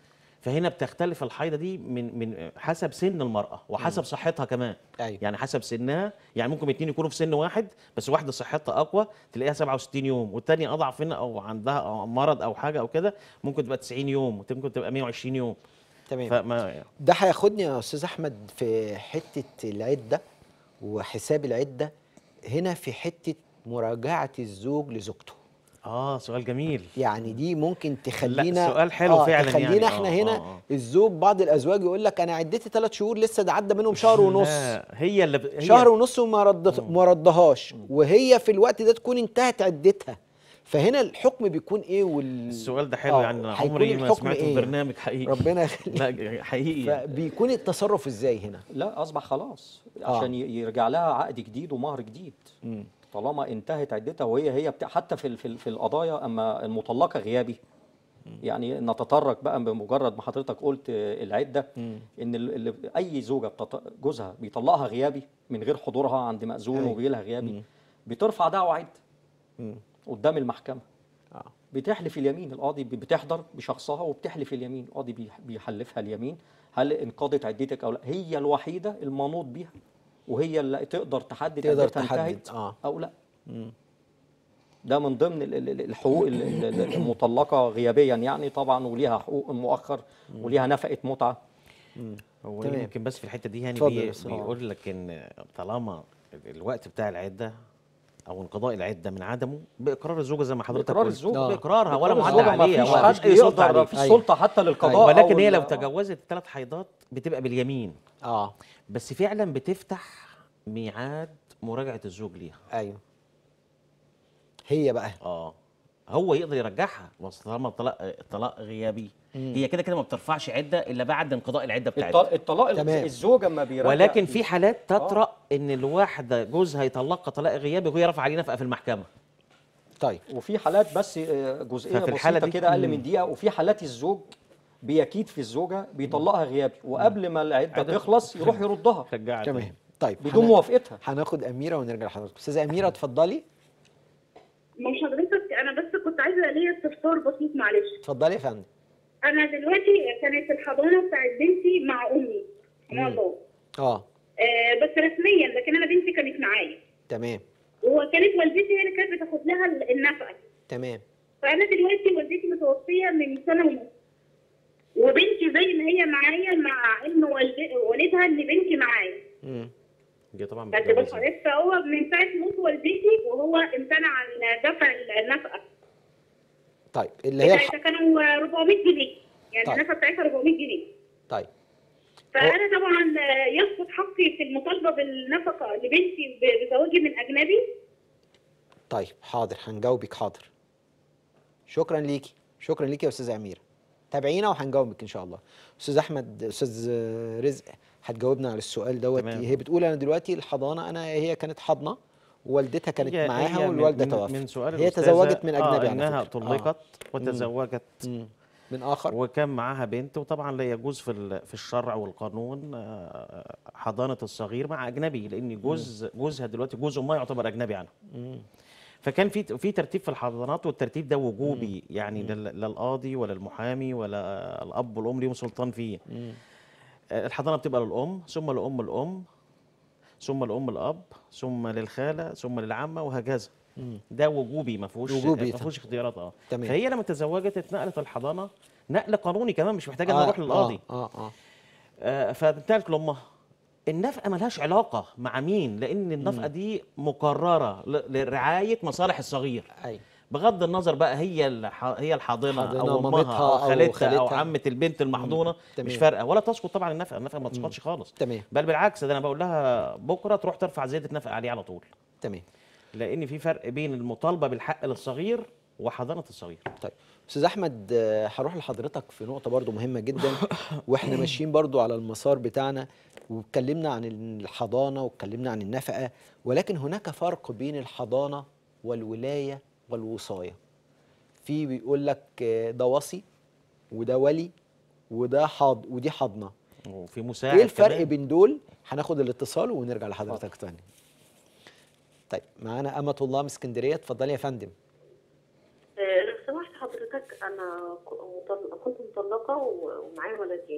فهنا بتختلف الحيضه دي من من حسب سن المراه وحسب صحتها كمان
أيوة.
يعني حسب سنها يعني ممكن اتنين يكونوا في سن واحد بس واحده صحتها اقوى تلاقيها 67 يوم والتانيه اضعف منها او عندها مرض او حاجه او كده ممكن تبقى 90 يوم ممكن تبقى 120 يوم
تمام
فما
ده هياخدني يا استاذ احمد في حته العده وحساب العده هنا في حته مراجعه الزوج لزوجته
اه سؤال جميل
يعني دي ممكن تخلينا
سؤال حلو فعلا
تخلينا
يعني.
احنا
آه،
هنا
آه، آه.
الزوج بعض الازواج يقول لك انا عدتي ثلاث شهور لسه ده عدى منهم شهر ونص
لا، هي اللي ب... هي
شهر ونص وما ردت ما ردهاش وهي في الوقت ده تكون انتهت عدتها فهنا الحكم بيكون ايه وال
السؤال ده حلو
آه،
يعني أنا
هيكون
عمري ما
الحكم
سمعته في
إيه؟
برنامج حقيقي
ربنا يخليك
لا حقيقي يعني.
فبيكون التصرف ازاي هنا
لا اصبح خلاص
آه.
عشان ي- يرجع لها عقد جديد ومهر جديد طالما انتهت عدتها وهي هي بتاع حتى في ال- في ال- في القضايا اما المطلقه غيابي يعني نتطرق بقى بمجرد ما حضرتك قلت آه، العده ان ال- اللي اي زوجه بتط- جوزها بيطلقها غيابي من غير حضورها عند مأذون
أيوة.
وبيجي لها غيابي بترفع دعوى عده قدام المحكمه
اه
بتحلف اليمين القاضي بتحضر بشخصها وبتحلف اليمين القاضي بيح- بيحلفها اليمين هل انقضت عدتك او لا هي الوحيده المنوط بيها وهي اللي تقدر تحدد
تقدر
عدتها
تحدد،
انتهت
آه.
او لا ده من ضمن ال- ال- ال- الحقوق ال- ال- ال- المطلقه غيابيا يعني طبعا وليها حقوق مؤخر وليها نفقه متعه
هو
تمام.
يمكن بس في الحته دي يعني
اتفضل
بي
يا أستاذ.
بيقول لك ان طالما الوقت بتاع العده او انقضاء العده من عدمه باقرار الزوجه زي ما حضرتك
بإقرار
قلت.
الزوجة.
باقرارها ولا
بإقرار
معدل
الزوجة ما
عليها
فيش
ولا
حد
اي سلطه
يقدر
عليه
في
أيوة.
السلطه حتى للقضاء
ولكن
أو
هي
ال-
لو
آه.
تجاوزت الثلاث حيضات بتبقى باليمين
اه
بس فعلا بتفتح ميعاد مراجعه الزوج ليها
ايوه هي بقى
اه هو يقدر يرجعها بس طالما الطلاق الطلاق غيابي هي كده كده ما بترفعش عده الا بعد انقضاء العده بتاعتها
الط- الطلاق
تمام.
الزوجه ما بيرجع
ولكن في حالات تطرأ ان الواحده جوزها يطلقها طلاق غيابي وهي رافعه عليه نفقه في المحكمه
طيب
وفي حالات بس آه، جزئيه
ففي الحالة
بسيطه
دي-
كده اقل
مم.
من دقيقه وفي حالات الزوج بيكيد في الزوجه بيطلقها غيابي وقبل ما العده
عدد-
تخلص يروح يردها
رجعت
تمام طيب
بدون
هن-
موافقتها
هناخد اميره ونرجع لحضرتك استاذه اميره اتفضلي
مش حضرتك انا بس كنت عايزه ليا استفسار بسيط معلش
اتفضلي يا فندم
انا دلوقتي كانت الحضانه بتاعت بنتي مع امي مع
مم.
بابا
اه
آه بس رسميا لكن انا بنتي كانت معايا
تمام
وكانت والدتي هي اللي كانت بتاخد لها ال- النفقه
تمام
فانا دلوقتي والدتي متوفيه من سنه ونص وبنتي زي ما هي معايا مع علم والد- والدها ان بنتي معايا
مم.
دي طبعا
بس
متجوزة.
بس فهو من ساعه موت والدتي وهو امتنع عن دفع النفقه
طيب اللي هي الح...
بتاعتها كانوا 400 جنيه يعني
طيب.
النفقه بتاعتها 400 جنيه
طيب
فانا طبعا آه، يسقط حقي في المطالبه بالنفقه لبنتي ب- بزواجي من اجنبي
طيب حاضر هنجاوبك حاضر شكرا ليكي شكرا ليكي يا استاذه اميره تابعينا وهنجاوبك ان شاء الله استاذ احمد استاذ رزق هتجاوبنا على السؤال دوت
تمام.
هي بتقول انا دلوقتي الحضانه انا هي كانت حاضنه ووالدتها كانت
هي-
معاها
هي من-
والوالده
من-
توفت
من سؤال
هي
الأستاذة-
تزوجت من اجنبي
آه
على
انها
فكرة.
طلقت وتزوجت
مم. من اخر
وكان معاها بنت وطبعا لا يجوز في ال- في الشرع والقانون آه، حضانه الصغير مع اجنبي لان جوز جوزها دلوقتي جوز امها يعتبر اجنبي عنها فكان في في ترتيب في الحضانات والترتيب ده وجوبي يعني لا لا القاضي ولا المحامي ولا الاب والام ليهم سلطان فيه آه، الحضانه بتبقى للام ثم لام الام ثم الام الاب ثم للخاله ثم للعمه وهكذا ده وجوبي ما فيهوش
وجوبي
ما فيهوش اختيارات اه
تمام.
فهي لما تزوجت اتنقلت الحضانه نقل قانوني كمان مش محتاجه ان
آه،
نروح للقاضي
اه اه, آه.
آه فانتقلت لامها النفقه ملهاش علاقه مع مين لان النفقه دي مقرره ل- لرعايه مصالح الصغير
ايوه
بغض النظر بقى هي الح... هي الحاضنه
حاضنة
او
ومامتها
امها او
أو
خالتها او
خالتها.
عمه البنت المحضونه
تمام.
مش فارقه ولا تسقط طبعا النفقه النفقه ما تسقطش خالص
تمام.
بل بالعكس ده انا بقول لها بكره تروح ترفع زياده نفقه عليه على طول
تمام
لان في فرق بين المطالبه بالحق للصغير وحضانه الصغير
طيب استاذ احمد آه، هروح لحضرتك في نقطه برضو مهمه جدا واحنا ماشيين برضو على المسار بتاعنا واتكلمنا عن الحضانه واتكلمنا عن النفقه ولكن هناك فرق بين الحضانه والولايه والوصايه في بيقول لك آه، ده وصي وده ولي وده حاض ودي حضنه
وفي مساعد
ايه الفرق
كمان.
بين دول هناخد الاتصال ونرجع لحضرتك تاني طيب معانا امة الله من اسكندريه اتفضلي يا فندم
آه، لو سمحت حضرتك
حضرتك انا ك- مطل- كنت مطلقه و- ومعايا ولدين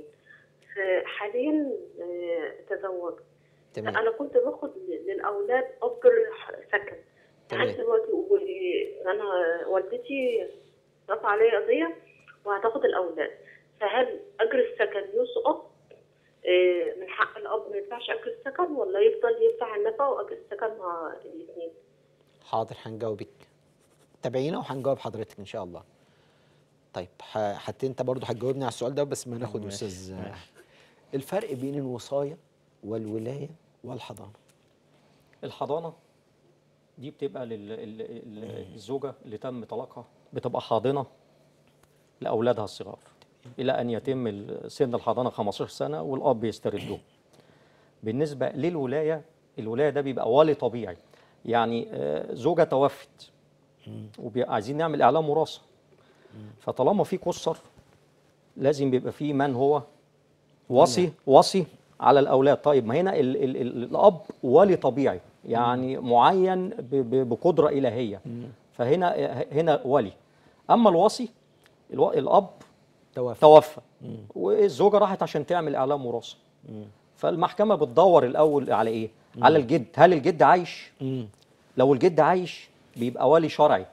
حاليا آه، تزوجت
تمام
انا كنت باخد ل- للاولاد اجر ح- سكن
تمام.
لحد دلوقتي وانا والدتي رفع عليا قضيه وهتاخد الاولاد فهل اجر السكن يسقط آه، من حق الاب ما يدفعش اجر السكن ولا يفضل يدفع النفقه واجر السكن مع الاثنين
حاضر هنجاوبك تابعينا وهنجاوب حضرتك ان شاء الله طيب ح- حتى انت برضو هتجاوبني على السؤال ده بس ما ناخد
ماشي،
استاذ
ماشي.
الفرق بين الوصايه والولايه والحضانه
الحضانه دي بتبقى للزوجه اللي تم طلاقها بتبقى حاضنه لاولادها الصغار الى ان يتم ال- سن الحضانه 15 سنه والاب يستردهم بالنسبه للولايه الولايه ده بيبقى ولي طبيعي يعني آه، زوجه توفت وعايزين نعمل اعلام وراثه فطالما في قصر لازم بيبقى في من هو وصي وصي على الاولاد طيب ما هنا ال ال ال الاب ولي طبيعي يعني معين ب ب بقدره الهيه فهنا هنا ولي اما الوصي الو الاب
توافق
توفى والزوجه راحت عشان تعمل اعلام وراثه فالمحكمه بتدور الاول على ايه على الجد هل الجد عايش
مم.
لو الجد عايش بيبقى ولي شرعي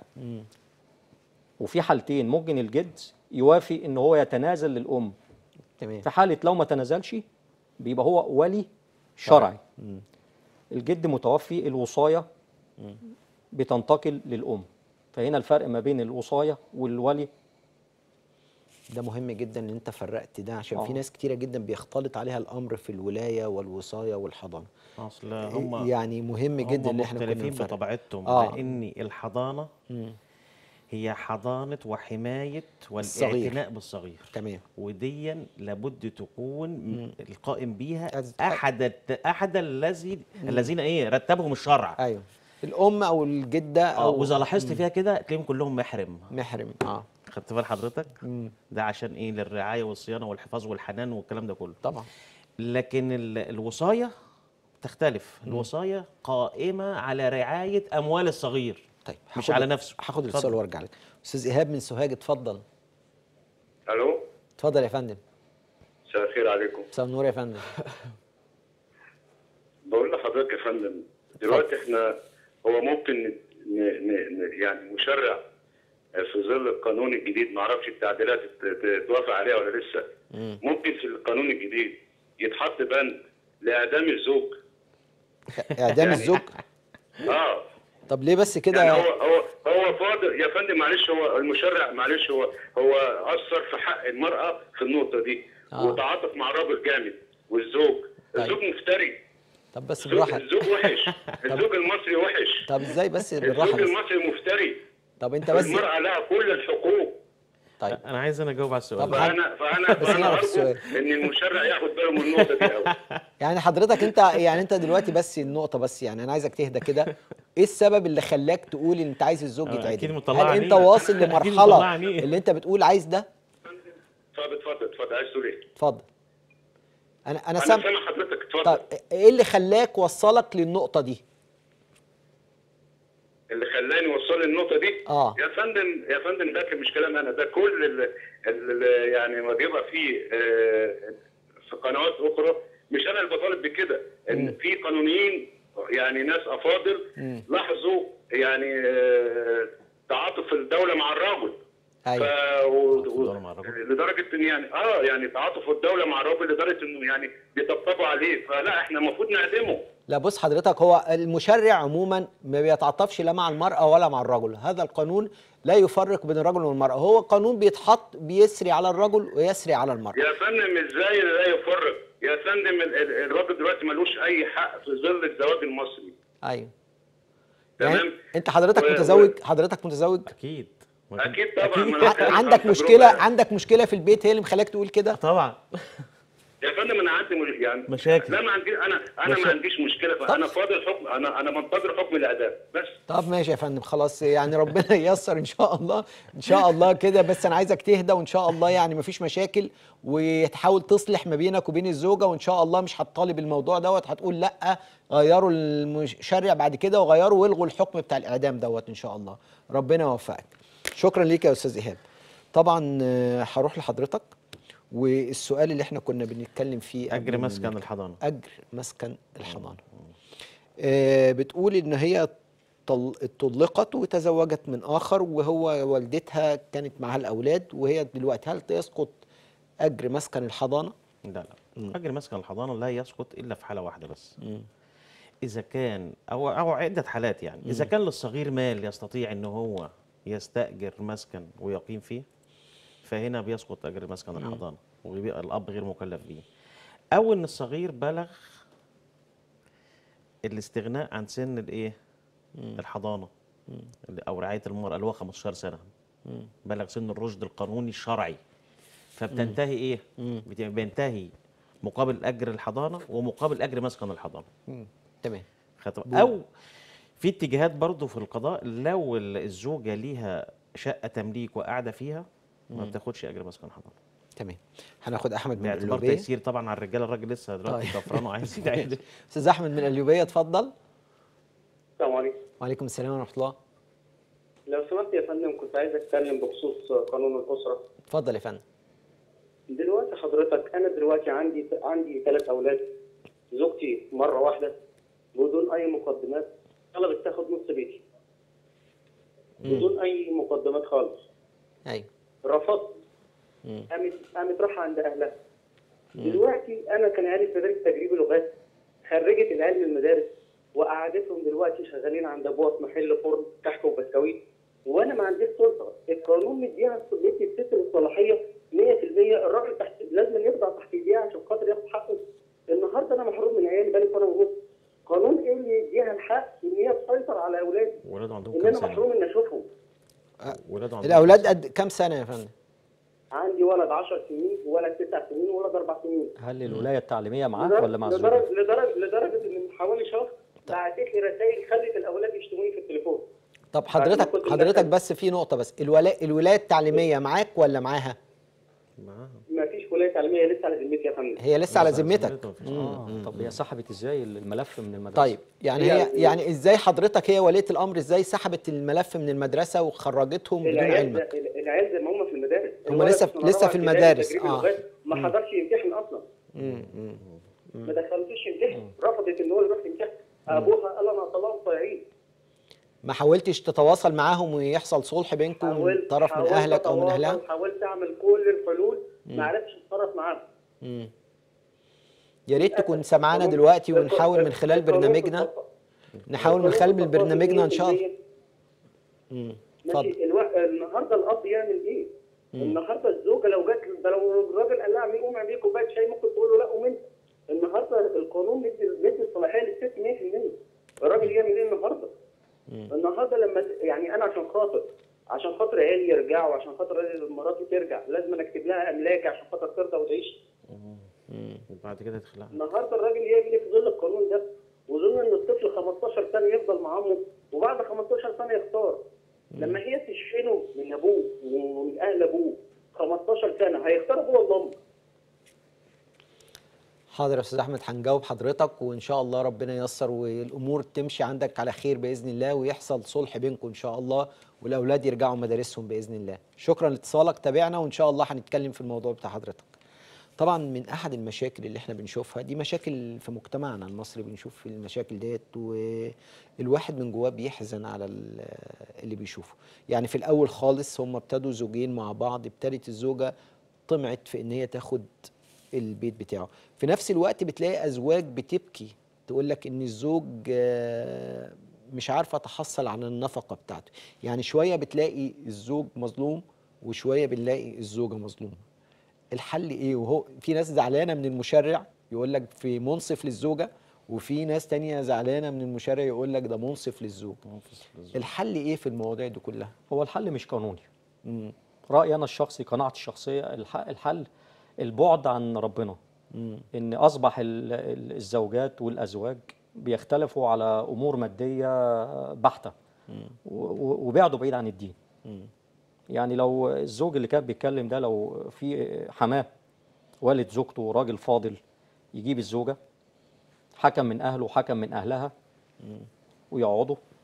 وفي حالتين ممكن الجد يوافق ان هو يتنازل للام
تمام
في حاله لو ما تنازلش بيبقى هو ولي شرعي الجد متوفي الوصايه بتنتقل للام فهنا الفرق ما بين الوصايه والولي
ده مهم جدا ان انت فرقت ده عشان في
آه.
ناس كتيره جدا بيختلط عليها الامر في الولايه والوصايه والحضانه
اصل هم
يعني مهم جدا ان
هم
احنا كنا
مختلفين
نفرق
بطبيعتهم
آه.
لان الحضانه
مم.
هي حضانه وحمايه
الصغير.
والاعتناء بالصغير
تمام
وديا لابد تكون م- القائم بيها
أز-
احد الت- احد الذي الذين ايه رتبهم الشرع
ايوه الام او الجده
اه
او
واذا لاحظت فيها كده تلاقيهم كلهم محرم
محرم اه
خدت بال حضرتك
مم.
ده عشان ايه للرعايه والصيانه والحفاظ والحنان والكلام ده كله
طبعا
لكن ال- الوصايه تختلف الوصايه قائمه على رعايه اموال الصغير
طيب
مش
هاخد-
على نفسه
هاخد
اتفضل.
الاتصال وارجع لك استاذ ايهاب من سوهاج اتفضل
الو
اتفضل يا فندم
مساء الخير عليكم
مساء النور يا فندم
بقول لحضرتك يا فندم دلوقتي احنا هو ممكن ن... ن... ن... يعني مشرع في ظل القانون الجديد ما اعرفش التعديلات ت- ت- توافق عليها ولا لسه ممكن في القانون الجديد يتحط بند لاعدام الزوج
اعدام
يعني-
الزوج
اه
طب ليه بس كده
يعني هو هو هو فاضل يا فندم معلش هو المشرع معلش هو هو اثر في حق المراه في النقطه دي
آه.
وتعاطف مع الراجل جامد والزوج
طيب.
الزوج مفتري
طب بس
الزوج,
بالراحه
الزوج وحش الزوج المصري وحش
طب ازاي بس بالراحه
الزوج
بس
المصري مفتري
طب انت بس
المرأة لها كل الحقوق
طيب
انا عايز انا اجاوب على السؤال
طب
ده.
فأنا فأنا
بس
فأنا
نعرف
أرجو
السؤال.
إن المشرع ياخد باله من النقطة دي أوي
يعني حضرتك انت يعني انت دلوقتي بس النقطه بس يعني انا عايزك تهدى كده ايه السبب اللي خلاك تقول ان انت عايز الزوج
آه،
يتعدل
أكيد مطلع
هل انت
عينيه.
واصل
أكيد مطلع
لمرحله
عينيه.
اللي انت بتقول عايز ده
اتفضل اتفضل اتفضل عايز تقول إيه؟
اتفضل انا انا
أنا
سامع
سامع حضرتك اتفضل
طب ايه اللي خلاك وصلك للنقطه دي
اللي خلاني وصل النقطة دي
آه.
يا فندم يا فندم ده كان مش كلام أنا ده كل ال ال يعني ما بيبقى فيه آه، في قنوات أخرى مش أنا اللي بطالب بكده إن في قانونيين يعني ناس أفاضل لاحظوا يعني آه، تعاطف الدولة مع الرجل
ايوه
ف... و...
الدولة
و...
مع الرجل؟
لدرجه ان يعني اه يعني تعاطف الدوله مع الراجل لدرجه انه يعني بيطبطبوا عليه فلا احنا المفروض نعدمه
لا بص حضرتك هو المشرع عموما ما بيتعاطفش لا مع المرأة ولا مع الرجل هذا القانون لا يفرق بين الرجل والمرأة هو قانون بيتحط بيسري على الرجل ويسري على المرأة
يا فندم ازاي لا يفرق يا فندم ال- ال- الراجل دلوقتي ملوش اي حق في ظل الزواج المصري
ايوه
تمام
يعني انت حضرتك
و- و-
متزوج حضرتك متزوج
اكيد
اكيد طبعا ما أنا
ع-
بتكلم
عندك
عن
مشكلة
تجربة.
عندك مشكلة في البيت هي اللي مخليك تقول كده
طبعا
يا فندم انا عندي مش... يعني
مشاكل.
لا ما عندي انا انا
مشا-
ما عنديش مشكله فانا فاضل حكم انا انا منتظر حكم الاعدام بس
طب ماشي يا فندم خلاص يعني ربنا ييسر ان شاء الله ان شاء الله كده بس انا عايزك تهدى وان شاء الله يعني مفيش مشاكل وتحاول تصلح ما بينك وبين الزوجه وان شاء الله مش هتطالب الموضوع دوت هتقول لا غيروا المشرع بعد كده وغيروا والغوا الحكم بتاع الاعدام دوت ان شاء الله ربنا يوفقك شكرا ليك يا استاذ ايهاب طبعا آه، هروح لحضرتك والسؤال اللي احنا كنا بنتكلم فيه قبل
اجر
ما
مسكن
نبدأ.
الحضانه
اجر مسكن الحضانه آه، بتقول ان هي طل- طلقت وتزوجت من اخر وهو والدتها كانت معها الاولاد وهي دلوقتي هل يسقط اجر مسكن الحضانه
لا لا اجر مسكن الحضانه لا يسقط الا في حاله واحده بس اذا كان او او عده حالات يعني اذا كان للصغير مال يستطيع ان هو يستاجر مسكن ويقيم فيه فهنا بيسقط اجر مسكن الحضانه ويبقى الاب غير مكلف به او ان الصغير بلغ الاستغناء عن سن الايه الحضانه اللي- او رعايه المراه اللي هو 15 سنه بلغ سن الرشد القانوني الشرعي فبتنتهي ايه بت- بينتهي مقابل اجر الحضانه ومقابل اجر مسكن الحضانه
تمام
خدت- او في اتجاهات برضو في القضاء لو ال- الزوجه ليها شقه تمليك وقاعده فيها ما بتاخدش اجر مسكن حضانه
تمام هناخد احمد من
باعتبار
القليوبيه
تيسير طبعا على الرجاله الراجل لسه دلوقتي
طيب.
طفران وعايز يتعدل
استاذ احمد من القليوبيه اتفضل
السلام عليكم
وعليكم السلام ورحمه الله
لو سمحت يا فندم كنت عايز اتكلم بخصوص قانون الاسره
اتفضل يا فندم
دلوقتي حضرتك انا دلوقتي عندي عندي ثلاث اولاد زوجتي مره واحده بدون اي مقدمات طلبت تاخد نص بيتي بدون اي مقدمات خالص
ايوه
رفضت قامت قامت رايحه عند اهلها دلوقتي انا كان عيالي في مدارس تجريبي لغات خرجت العيال من المدارس وقعدتهم دلوقتي شغالين عند ابوها في محل فرن كحك وبسكويت وانا ما عنديش سلطه القانون مديها مدي الست الصلاحيه 100% الراجل تحت لازم يخضع تحت ايديها عشان خاطر ياخد حقه النهارده انا محروم من عيالي بقالي سنه ونص قانون ايه اللي يديها الحق ان هي تسيطر على اولادي
ولاده عندهم
ان
كام
انا
سنه
محروم ان اشوفهم
ولاده عندهم
الاولاد
كام
قد كام سنه يا فندم
عندي ولد 10 سنين ولد 9 سنين وولد 4 سنين
هل الولايه التعليميه معاك
لدرجة-
ولا مع الزوجه؟
لدرجه لدرجه لدرجه ان من حوالي شهر بعتت لي رسائل خلت الاولاد يشتموني في التليفون
طب
ما
حضرتك
كنت
حضرتك
مدخل.
بس في نقطه بس الولاء الولايه التعليميه معاك ولا معاها
معاها.
ما فيش ولايه تعليميه لسه على ذمتي يا فندم
هي لسه على
لسه
ذمتك
مفيش.
اه طب هي سحبت ازاي الملف من المدرسه؟
طيب يعني هي يعني ازاي حضرتك هي وليه الامر ازاي سحبت الملف من المدرسه وخرجتهم بدون
العيال
علمك
ده- العيال زي ما هم في المدارس
هم
الولد
لسه-
في سنة
لسه
رابعة
في
ابتدائي
المدارس،
تجريبي
آه.
لغات، ما حضرش يمتحن اصلا
مم، مم.
ما دخلتوش يمتحن رفضت ان هو يروح يمتحن ابوها قال انا طلعهم طيعين
ما حاولتش تتواصل معاهم ويحصل صلح بينكم من
حاولت
طرف من
حاولت
اهلك او من
أتواصل،
اهلها
حاولت اعمل كل الحلول ما عرفتش اتصرف معاهم
مم. يا ريت تكون
للأسف.
سمعانا
القانون-
دلوقتي
القانون-
ونحاول من خلال
القانون
برنامجنا
بتطبق.
نحاول من
القانون
خلال
بتطبق
برنامجنا ان شاء الله
100%.
مم. اتفضل
ماشي الو... النهارده الاب يعمل ايه؟ النهارده الزوجه لو جت ده لو الراجل قال لها اعملي قومي اعملي كوبايه شاي ممكن تقول له لا قوم انت النهارده القانون مدي مدي الصلاحيه للست 100% الراجل يعمل ايه النهارده؟ النهارده لما يعني انا عشان خاطر عشان خاطر عيالي يرجعوا عشان خاطر مراتي ترجع لازم أنا اكتب لها املاك عشان خاطر ترضى وتعيش
وبعد كده تخلعها
النهارده الراجل يعمل ايه في ظل القانون ده؟ وظن ان الطفل 15 سنه يفضل مع امه وبعد 15 سنه يختار لما هي تشحنه من ابوه ومن اهل ابوه 15 سنه هيختار ابوه ولا امه؟
حاضر يا استاذ احمد هنجاوب حضرتك وان شاء الله ربنا ييسر والامور تمشي عندك على خير باذن الله ويحصل صلح بينكم ان شاء الله والاولاد يرجعوا مدارسهم باذن الله شكرا لاتصالك تابعنا وان شاء الله هنتكلم في الموضوع بتاع حضرتك طبعا من احد المشاكل اللي احنا بنشوفها دي مشاكل في مجتمعنا المصري بنشوف المشاكل ديت والواحد من جواه بيحزن على ال- اللي بيشوفه يعني في الاول خالص هم ابتدوا زوجين مع بعض ابتدت الزوجه طمعت في ان هي تاخد البيت بتاعه في نفس الوقت بتلاقي ازواج بتبكي تقول لك ان الزوج آه، مش عارفه تحصل على النفقه بتاعته يعني شويه بتلاقي الزوج مظلوم وشويه بنلاقي الزوجه مظلومه الحل ايه وهو في ناس زعلانه من المشرع يقول لك في منصف للزوجه وفي ناس تانية زعلانه من المشرع يقول لك ده منصف للزوج الحل ايه في المواضيع دي كلها
هو الحل مش قانوني
مم.
رايي انا الشخصي قناعتي الشخصيه الح- الحل البعد عن ربنا ان اصبح ال- ال- الزوجات والازواج بيختلفوا على امور ماديه بحته و- و- وبعدوا بعيد عن الدين يعني لو الزوج اللي كان بيتكلم ده لو في حماه والد زوجته راجل فاضل يجيب الزوجه حكم من اهله وحكم من اهلها ويقعدوا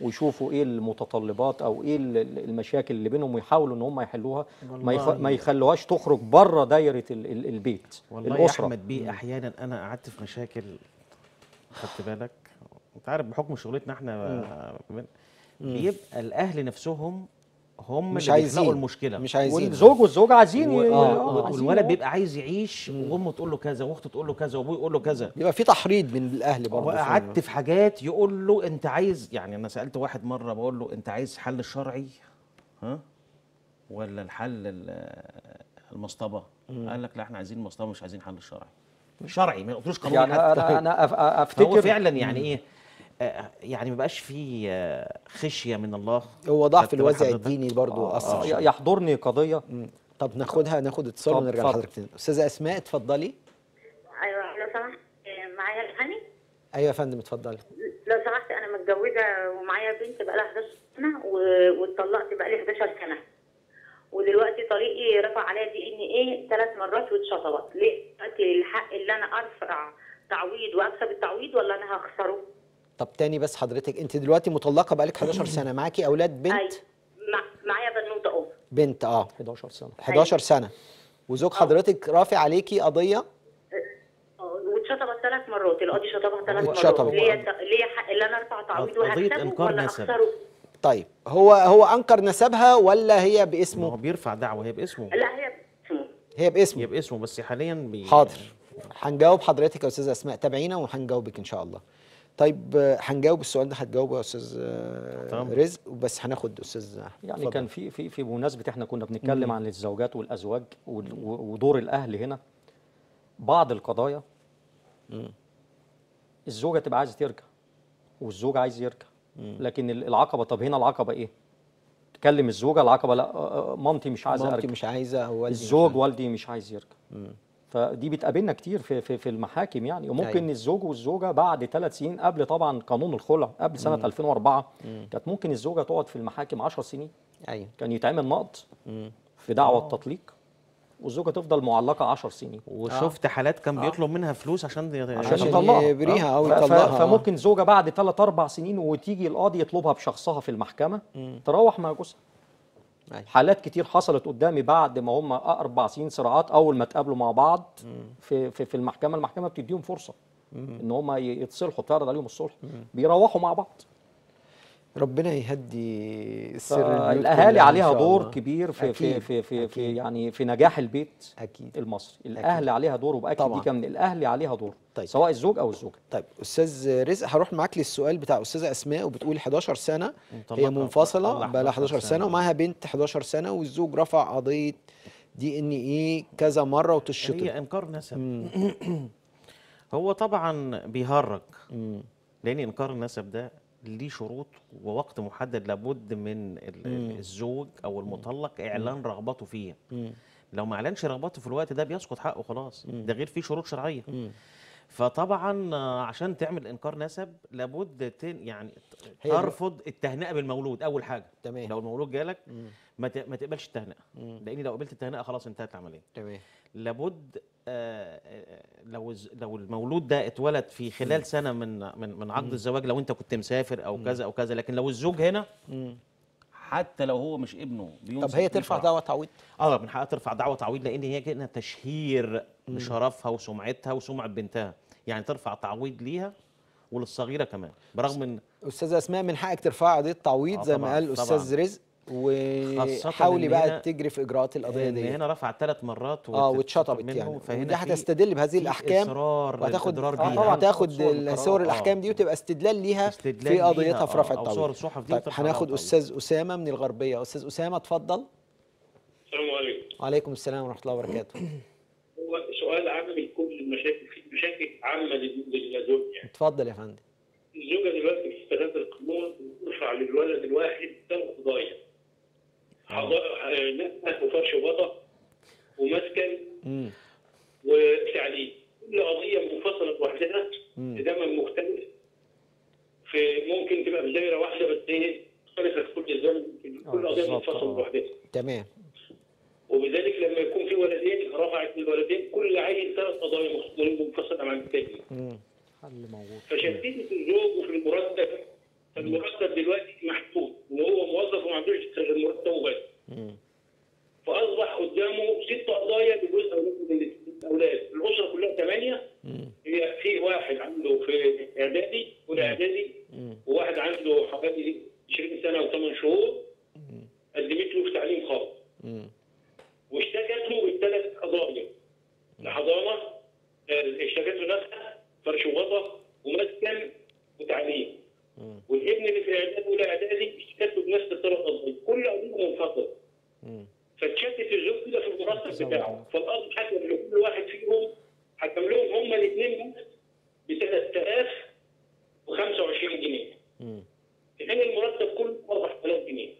ويشوفوا ايه المتطلبات او ايه ال- ال- المشاكل اللي بينهم ويحاولوا ان هم يحلوها ما يخ...
والله.
ما يخلوهاش تخرج بره دايره ال... ال- البيت
والله يا
الاسره
احمد بيه احيانا انا قعدت في مشاكل خدت بالك انت عارف بحكم شغلتنا احنا بن- بيبقى الاهل نفسهم هم
مش
اللي
عايزين
بيخلقوا المشكله
مش عايزين
والزوج والزوجه عايزين
و-
ي-
آه،
آه، عايزين
والولد
آه.
بيبقى عايز يعيش وامه تقول له كذا واخته تقول له كذا وابوه يقول له كذا
بيبقى في تحريض من الاهل برضه
وقعدت في حاجات يقول له انت عايز يعني انا سالت واحد مره بقول له انت عايز حل شرعي ها ولا الحل ال- المصطبه قال لك لا احنا عايزين المصطبه مش عايزين حل شرعي شرعي ما قلتلوش قانوني
يعني
حتى
انا انا أف-
فهو
افتكر
فعلا يعني ايه آه، يعني ما بقاش فيه آه، خشيه من الله
هو ضعف
خدت بال
الوازع
حضرتك؟
الديني برضه اثر
آه،
شوية.
يحضرني قضيه
مم. طب ناخدها ناخد اتصال
طب
ونرجع
اتفضل.
لحضرتك تاني استاذه اسماء اتفضلي
ايوه لو سمحت آه، معايا الهاني
ايوه يا فندم اتفضلي
لو سمحت انا متجوزه ومعايا بنت بقى لها 11 سنه و- واتطلقت بقى لي 11 سنه ودلوقتي طريقي رفع عليا دي ان ايه ثلاث مرات واتشطبت ليه دلوقتي الحق اللي انا ارفع تعويض واكسب التعويض ولا انا هخسره
طب تاني بس حضرتك انت دلوقتي مطلقه بقالك 11 سنه معاكي اولاد
اي
بنت
مع- معايا بنوته اه
بنت اه
11 سنه
11 سنه وزوج حضرتك رافع عليكي قضيه
آه، واتشطبت ثلاث مرات القاضي شطبها ثلاث مرات
واتشطبت.
ليا ليا حق اللي انا ارفع تعويض
قضية
وهكسبه
إنكار
ولا
نسب.
اخسره
طيب هو هو انكر نسبها ولا هي
ما هو
باسمه
بيرفع دعوه هي باسمه
لا هي اسمه
هي باسمه
هي باسمه بس حاليا بي
حاضر هنجاوب حضرتك يا استاذه اسماء تابعينا وهنجاوبك ان شاء الله طيب آه، هنجاوب السؤال ده هتجاوبه يا استاذ آه،
طبعا.
رزق بس هناخد استاذ أحمد.
يعني
اتفضل.
كان في في في بمناسبه احنا كنا بنتكلم عن الزوجات والازواج وال- و- ودور الاهل هنا بعض القضايا الزوجه تبقى عايزه ترجع والزوج عايز يرجع لكن ال- العقبه طب هنا العقبه ايه؟ تكلم الزوجه العقبه لا آه، آه، مامتي مش عايزه
مامتي
ارجع
مش عايزه او والدي مش
الزوج
عايز.
والدي مش عايز يرجع فدي بتقابلنا كتير في في في المحاكم يعني وممكن
أيوة.
أيوة. الزوج والزوجه بعد ثلاث سنين قبل طبعا قانون الخلع قبل سنه 2004 كانت ممكن الزوجه تقعد في المحاكم 10 سنين
ايوه
كان يتعمل نقض في دعوى التطليق والزوجه تفضل معلقه 10 سنين
وشفت حالات كان بيطلب منها فلوس عشان ي-
عشان
عشان
يطلقها
يبريها أو
ف- ف-
يطلقها، آه.
فممكن زوجه بعد 3 4 سنين وتيجي القاضي يطلبها بشخصها في المحكمه تروح مع جوزها
أيوة.
حالات كتير حصلت قدامي بعد ما هم اربع سنين صراعات اول ما اتقابلوا مع بعض في في في المحكمه المحكمه بتديهم فرصه ان هم ي- يتصلحوا تعرض عليهم الصلح بيروحوا مع بعض
ربنا يهدي السر البيوت كلها
الاهالي
إن
عليها
شاء
دور
الله.
كبير في في
أكيد،
في في, في
أكيد.
يعني في نجاح البيت
اكيد
المصري الاهل عليها دور وباكد
طبعاً.
دي كمان الاهل عليها دور
طيب.
سواء الزوج او الزوجه
طيب استاذ رزق هروح معاك للسؤال بتاع استاذه اسماء وبتقول 11 سنه
مطلقة.
هي منفصله
طلع
بقى لها
11
11 سنه
سنة.
ومعاها بنت 11 سنه والزوج رفع قضيه دي ان ايه كذا مره وتشطب
هي انكار نسب هو طبعا بيهرج لان انكار النسب ده ليه شروط ووقت محدد لابد من ال- الزوج او المطلق اعلان رغبته فيه لو ما اعلنش رغبته في الوقت ده بيسقط حقه خلاص ده غير فيه شروط شرعيه فطبعا آه، عشان تعمل انكار نسب لابد تن يعني
هي دلوقتي-
ترفض التهنئه بالمولود اول حاجه
تمام.
لو المولود جالك ما ت- ما تقبلش التهنئه لان لو قبلت التهنئه خلاص انتهت العمليه
تمام
لابد آه، آه، لو الز- لو المولود ده اتولد في خلال سنه من من من عقد الزواج لو انت كنت مسافر او كذا او كذا لكن لو الزوج هنا حتى لو هو مش ابنه
طب
بينسب
هي
فيه
ترفع
شرعاً.
دعوه تعويض
اه من حقها ترفع دعوه تعويض لان هي كده تشهير لشرفها وسمعتها وسمعه بنتها يعني ترفع تعويض ليها وللصغيره كمان برغم ان
استاذه اسماء من حقك ترفعي قضيه تعويض
آه
زي ما
طبعاً،
قال استاذ
طبعاً.
رزق
خاصة
وحاولي
إن
بقى
هنا-
تجري في اجراءات القضيه
ان
دي
هنا رفعت ثلاث مرات
اه
وت-
واتشطبت
منه،
يعني
فهنا
ودي
في-
هتستدل بهذه
في
الاحكام
إصرار
وهتاخد
للإضرار
آه
بيها.
طبعا تاخد
صور القرار.
صور
آه.
الاحكام دي وتبقى استدلال ليها
استدلال
في قضيتها
ليها،
في رفع
آه، أو
التعويض
صور الصحف دي
طيب
وترفع
هناخد
دعوة
استاذ اسامه من الغربيه استاذ اسامه اتفضل
السلام عليكم
وعليكم السلام ورحمه الله وبركاته
هو سؤال عام من كل المشاكل في مشاكل عامه لل- للزوج يعني
اتفضل يا فندم
الزوجه دلوقتي في استخدام القانون ترفع للولد الواحد ثلاث قضايا نقله وفرش وبطه ومسكن
امم
وتعليم كل قضيه منفصله لوحدها زمن مختلف في ممكن تبقى في دايره واحده بس هي مختلفه في كل زمن كل
آه،
قضيه
بالظبط،
منفصله
آه.
لوحدها
تمام
وبذلك لما يكون في ولدين رفعت الولدين كل عيل ثلاث قضايا مختلفه منفصله عن الثاني
امم
حل موجود
فشديدة الزوج وفي المرتب
فالمرتب دلوقتي محدود وهو موظف وما عندوش غير مرتبه بس فاصبح قدامه ست قضايا بجزء من الاولاد الاسره كلها ثمانيه هي في واحد عنده في اعدادي اولى اعدادي وواحد عنده حوالي 20 سنه وثمان شهور قدمت له في تعليم خاص واشتكت له بالثلاث قضايا الحضانه آه، اشتكت له نفسها فرش وغطا ومسكن وتعليم والابن اللي في اعدادي اولى اعدادي اشتكت له بنفس الثلاث قضايا كل قضيه منفصله فتشتت الزوج كده في المرتب بتاعه فالقاضي حكم لكل واحد فيهم حكم لهم هما الاثنين ب 3025 جنيه في حين المرتب كله 4000 جنيه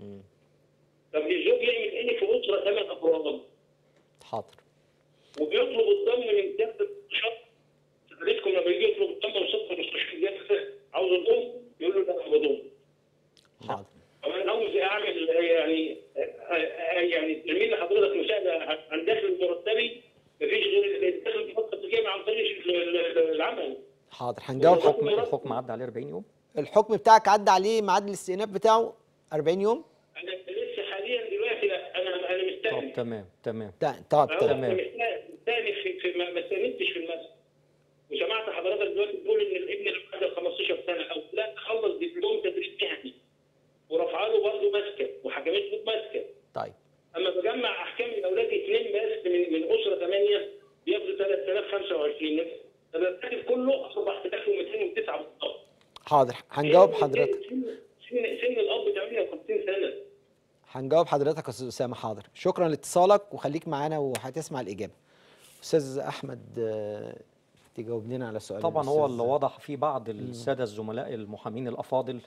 طب الزوج يعمل ايه في اسره ثمان افراد
حاضر
وبيطلب الضم من جهه الشخص حضرتكم لما يجي يطلب الضم وصف المستشفى جهه عاوز الضم يقول له لا انا بضم
حاضر
طب انا عاوز اعمل يعني يعني ترمي لحضرتك مساعده عن داخل مرتبي مفيش غير الدخل المفقد الجامعي عن طريق ال- ال- العمل
حاضر هنجاوب
الحكم الحكم عدى عليه 40 يوم
الحكم بتاعك عدى عليه ميعاد الاستئناف بتاعه 40 يوم
انا لسه حاليا دلوقتي لا انا انا
طب
مستأنف
تمام تمام
تا- طب
أنا
تمام
تمام.
مستأنف في في ما ما استأنفتش في المسجد وسمعت حضرتك دلوقتي بتقول ان الابن اللي بعد 15 سنه او لا خلص دبلوم تدريب مهني ورفع له برضه مسكن وحكمت له بمسكن
طيب
اما بجمع احكام الاولاد اثنين بس من من اسره ثمانيه بياخدوا 3025 طب الراتب كله 4209 بالظبط
حاضر هنجاوب حضرتك
سن سن سن الاب 58 سنه
هنجاوب حضرتك يا استاذ اسامه حاضر شكرا لاتصالك وخليك معانا وهتسمع الاجابه استاذ احمد آه، تجاوب لنا على سؤال
طبعا هو
الأستاذ-
اللي وضح في بعض الساده الزملاء المحامين الافاضل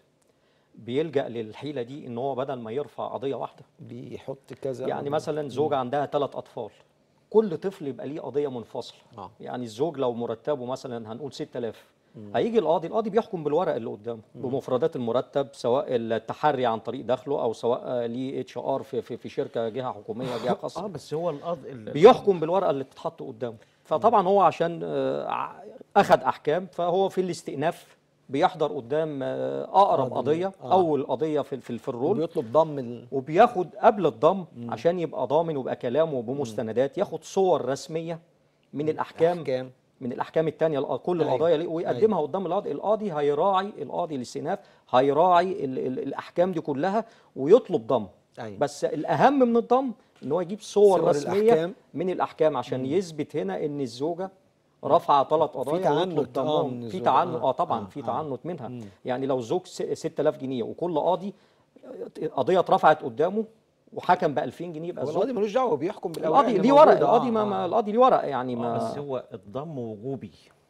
بيلجا للحيله دي ان هو بدل ما يرفع قضيه واحده
بيحط كذا
يعني مثلا زوجة عندها ثلاث أطفال كل طفل يبقى ليه قضية منفصلة
آه.
يعني الزوج لو مرتبه مثلا هنقول 6000 هيجي القاضي القاضي بيحكم بالورق اللي قدامه بمفردات المرتب سواء التحري عن طريق دخله او سواء ليه اتش ار في في في شركه جهه حكوميه جهه
اه
خاصه
بس هو القاضي ال-
بيحكم بالورقه اللي بتتحط قدامه فطبعا هو عشان آه، ع- اخذ احكام فهو في الاستئناف بيحضر قدام آه، اقرب
قاضي.
قضيه
آه.
اول قضيه في في في الرول
بيطلب ضم ال...
وبياخد قبل الضم عشان يبقى ضامن ويبقى كلامه بمستندات ياخد صور رسميه من الاحكام
أحكام.
من الاحكام الثانيه كل
أيوة.
القضايا ليه ويقدمها قدام القاضي القاضي هيراعي القاضي الاستئناف هيراعي ال ال الاحكام دي كلها ويطلب ضم
أيوة.
بس الاهم من الضم ان هو يجيب صور,
صور
رسميه
الأحكام.
من الاحكام عشان يثبت هنا ان الزوجه رفع ثلاث قضايا
تعنت،
ويطلب
آه،
ضمهم
من
في
الزوجة.
تعنت
آه،
اه طبعا
آه،
في
آه.
تعنت منها يعني لو زوج س- 6000 جنيه وكل قاضي قضيه اترفعت قدامه وحكم ب 2000 جنيه يبقى
هو
الزوج
القاضي ملوش دعوه هو بيحكم بالاوراق
القاضي
اللي
ليه ورق
موجودة.
القاضي
آه،
ما, ما
آه.
القاضي ليه ورق يعني
آه
ما
بس هو الضم وجوبي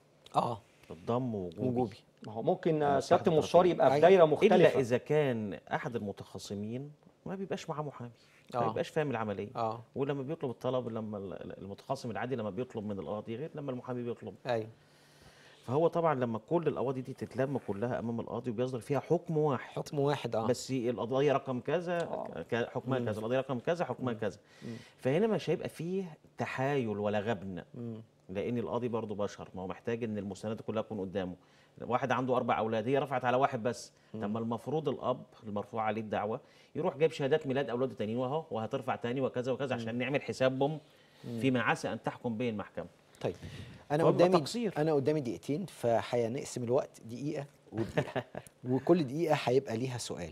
اه
الضم وجوبي,
وجوبي
ما هو ممكن
على
سياده
صحة
المستشار
الطرفين.
يبقى في
أيوة.
دايره
الا
مختلفه
اذا كان احد المتخاصمين ما بيبقاش معاه محامي ما
آه.
بيبقاش فاهم العمليه
اه
ولما بيطلب الطلب لما ال- المتخاصم العادي لما بيطلب من القاضي غير لما المحامي بيطلب
ايوه
فهو طبعا لما كل القواضي دي تتلم كلها امام القاضي وبيصدر فيها حكم واحد
حكم واحد اه
بس القضيه رقم كذا ك- حكمها كذا القضيه رقم كذا حكمها كذا فهنا مش هيبقى فيه تحايل ولا غبن لان القاضي برضه بشر ما هو محتاج ان المستندات كلها تكون قدامه واحد عنده اربع اولاد هي رفعت على واحد بس طب ما المفروض الاب المرفوع عليه الدعوه يروح جايب شهادات ميلاد اولاده تانيين واهو وهترفع تاني وكذا وكذا عشان نعمل حسابهم فيما عسى ان تحكم به المحكمه
طيب انا
فهو
قدامي
تقصير.
انا قدامي دقيقتين فهنقسم الوقت دقيقه ودقيقه وكل دقيقه هيبقى ليها سؤال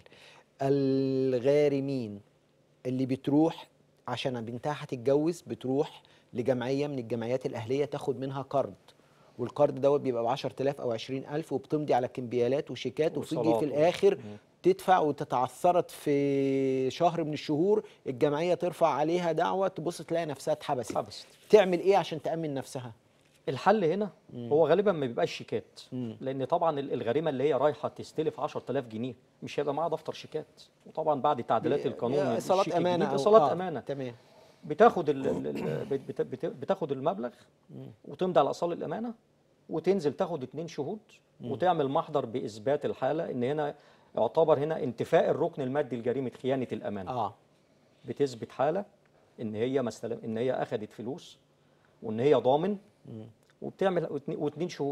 الغارمين اللي بتروح عشان بنتها هتتجوز بتروح لجمعيه من الجمعيات الاهليه تاخد منها قرض والقرض دوت بيبقى ب 10000 او 20000 وبتمضي على كمبيالات وشيكات وتيجي
وصلات
في الاخر تدفع وتتعثرت في شهر من الشهور الجمعيه ترفع عليها دعوه تبص تلاقي نفسها اتحبست
اتحبست.
تعمل ايه عشان تامن نفسها
الحل هنا هو غالبا ما بيبقاش شيكات لان طبعا ال- الغريمه اللي هي رايحه تستلف 10000 جنيه مش هيبقى معاها دفتر شيكات وطبعا بعد تعديلات القانون
ايصالات
الشيك
امانه
الجديد
أو-
ايصالات
آه،
امانه
تمام
بتاخد ال ال ال بت- بت- بتاخد المبلغ وتمضي على ايصال الامانه وتنزل تاخد اتنين شهود وتعمل محضر باثبات الحاله ان هنا يعتبر هنا انتفاء الركن المادي لجريمه خيانه الامانه
اه
بتثبت حاله ان هي مستلم ان هي اخذت فلوس وان هي ضامن وبتعمل واتنين- واتنين شهود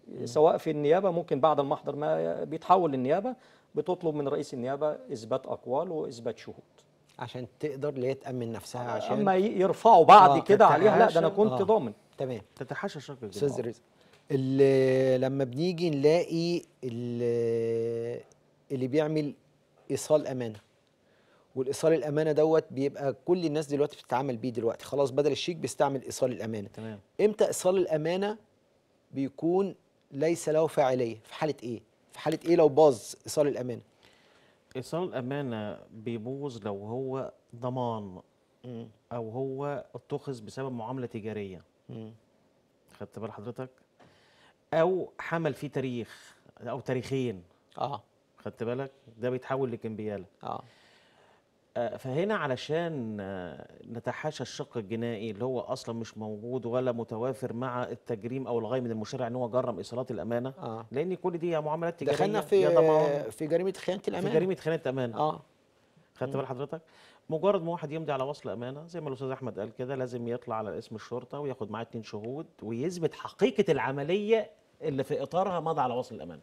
سواء في النيابه ممكن بعد المحضر ما بيتحول للنيابه بتطلب من رئيس النيابه اثبات اقوال واثبات شهود
عشان تقدر اللي هي تامن نفسها عشان
اما ي- يرفعوا بعد
آه،
كده عليها لا ده انا
تتحاشى.
كنت
آه.
ضامن
تمام
تتحاشى شق
استاذ
الجماعة.
رزق اللي لما بنيجي نلاقي اللي, اللي بيعمل ايصال امانه والايصال الامانه دوت بيبقى كل الناس دلوقتي بتتعامل بيه دلوقتي خلاص بدل الشيك بيستعمل ايصال الامانه
تمام
امتى ايصال الامانه بيكون ليس له فاعليه في حاله ايه في حاله ايه لو باظ ايصال الامانه
ايصال الامانه بيبوظ لو هو ضمان
مم.
او هو اتخذ بسبب معامله تجاريه
مم.
خدت بال حضرتك او حمل فيه تاريخ او تاريخين
اه
خدت بالك ده بيتحول لكمبياله
اه
آه، فهنا علشان آه، نتحاشى الشق الجنائي اللي هو اصلا مش موجود ولا متوافر مع التجريم او الغايه من المشرع ان هو جرم ايصالات الامانه
اه
لان كل دي يا معاملات تجاريه
دخلنا
يا ضمان
في في جريمه خيانه
في
الامانه
جريمه خيانه امانه
اه
خدت بال حضرتك مجرد ما واحد يمضي على وصل امانه زي ما الاستاذ احمد قال كده لازم يطلع على اسم الشرطه وياخد معاه اتنين شهود ويثبت حقيقه العمليه اللي في اطارها مضى على وصل الامانه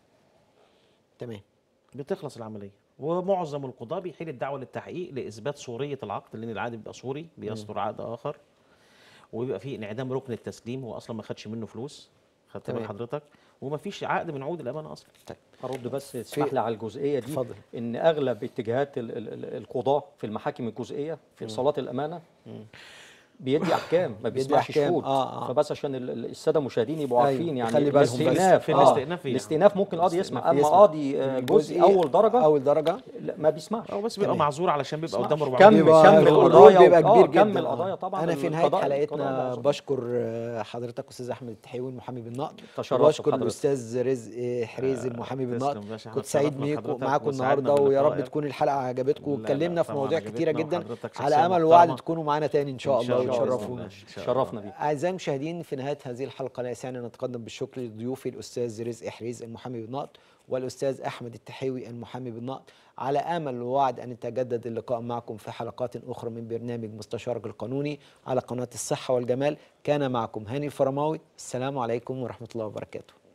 تمام
بتخلص العمليه ومعظم القضاه بيحيل الدعوه للتحقيق لاثبات صوريه العقد لان العقد بيبقى صوري بيصدر عقد اخر وبيبقى فيه انعدام ركن التسليم هو اصلا ما خدش منه فلوس خدت بال
تمام.
حضرتك ومفيش عقد من عقود الامانه اصلا
ارد بس تسمح لي على الجزئيه دي
اتفضل.
ان اغلب اتجاهات ال- ال- ال- القضاه في المحاكم الجزئيه في صلاه الامانه بيدي احكام ما بيسمعش
أحكام،
شهود
آه، آه.
فبس عشان ال- ال- الساده المشاهدين يبقوا
أيوة،
عارفين يعني
يخلي بالهم بس.
الاستئناف
في
آه،
الاستئناف يعني.
الاستئناف ممكن القاضي يسمع
الاستئناف
اما
يسمع.
قاضي آه، جزئي اول درجه
اول درجه
لا ما بيسمعش
هو بس بيبقى
تمام.
معذور علشان بيبقى قدامه
كم
400
بيبقى
كم
الغلول
القضايا
بيبقى
آه،
كبير
كم
جدا
القضايا
آه.
طبعا
انا في نهايه
القضاء-
حلقتنا
القضاء معظم.
بشكر آه، حضرتك استاذ احمد التحيوي المحامي بالنقد
تشرفت
وبشكر
بحضرتك.
الاستاذ رزق حريز المحامي
تسلم
بالنقد
باشا،
كنت
احنا
سعيد
اتشرفنا
بيكم
بحضرتك
معاكم
وسعدنا
النهارده ويا رب
بلقائك.
تكون الحلقه عجبتكم
لا، لا،
واتكلمنا في
طبعاً
مواضيع
عجبتنا
كتيره جدا
وحضرتك
على
شخصية
امل ووعد
محترمة.
تكونوا معانا تاني ان شاء
إن شاء
الله
الله بإذن
وتشرفونا
الله. إن شاء الله.
شرفنا بيك
أعزائي المشاهدين في نهاية هذه الحلقة لا يسعني أن نتقدم بالشكر لضيوفي الأستاذ رزق حريز المحامي بالنقد والأستاذ أحمد التحيوي المحامي بالنقد على أمل ووعد أن يتجدد اللقاء معكم في حلقات أخرى من برنامج مستشارك القانوني على قناة الصحة والجمال كان معكم هاني الفرماوي السلام عليكم ورحمة الله وبركاته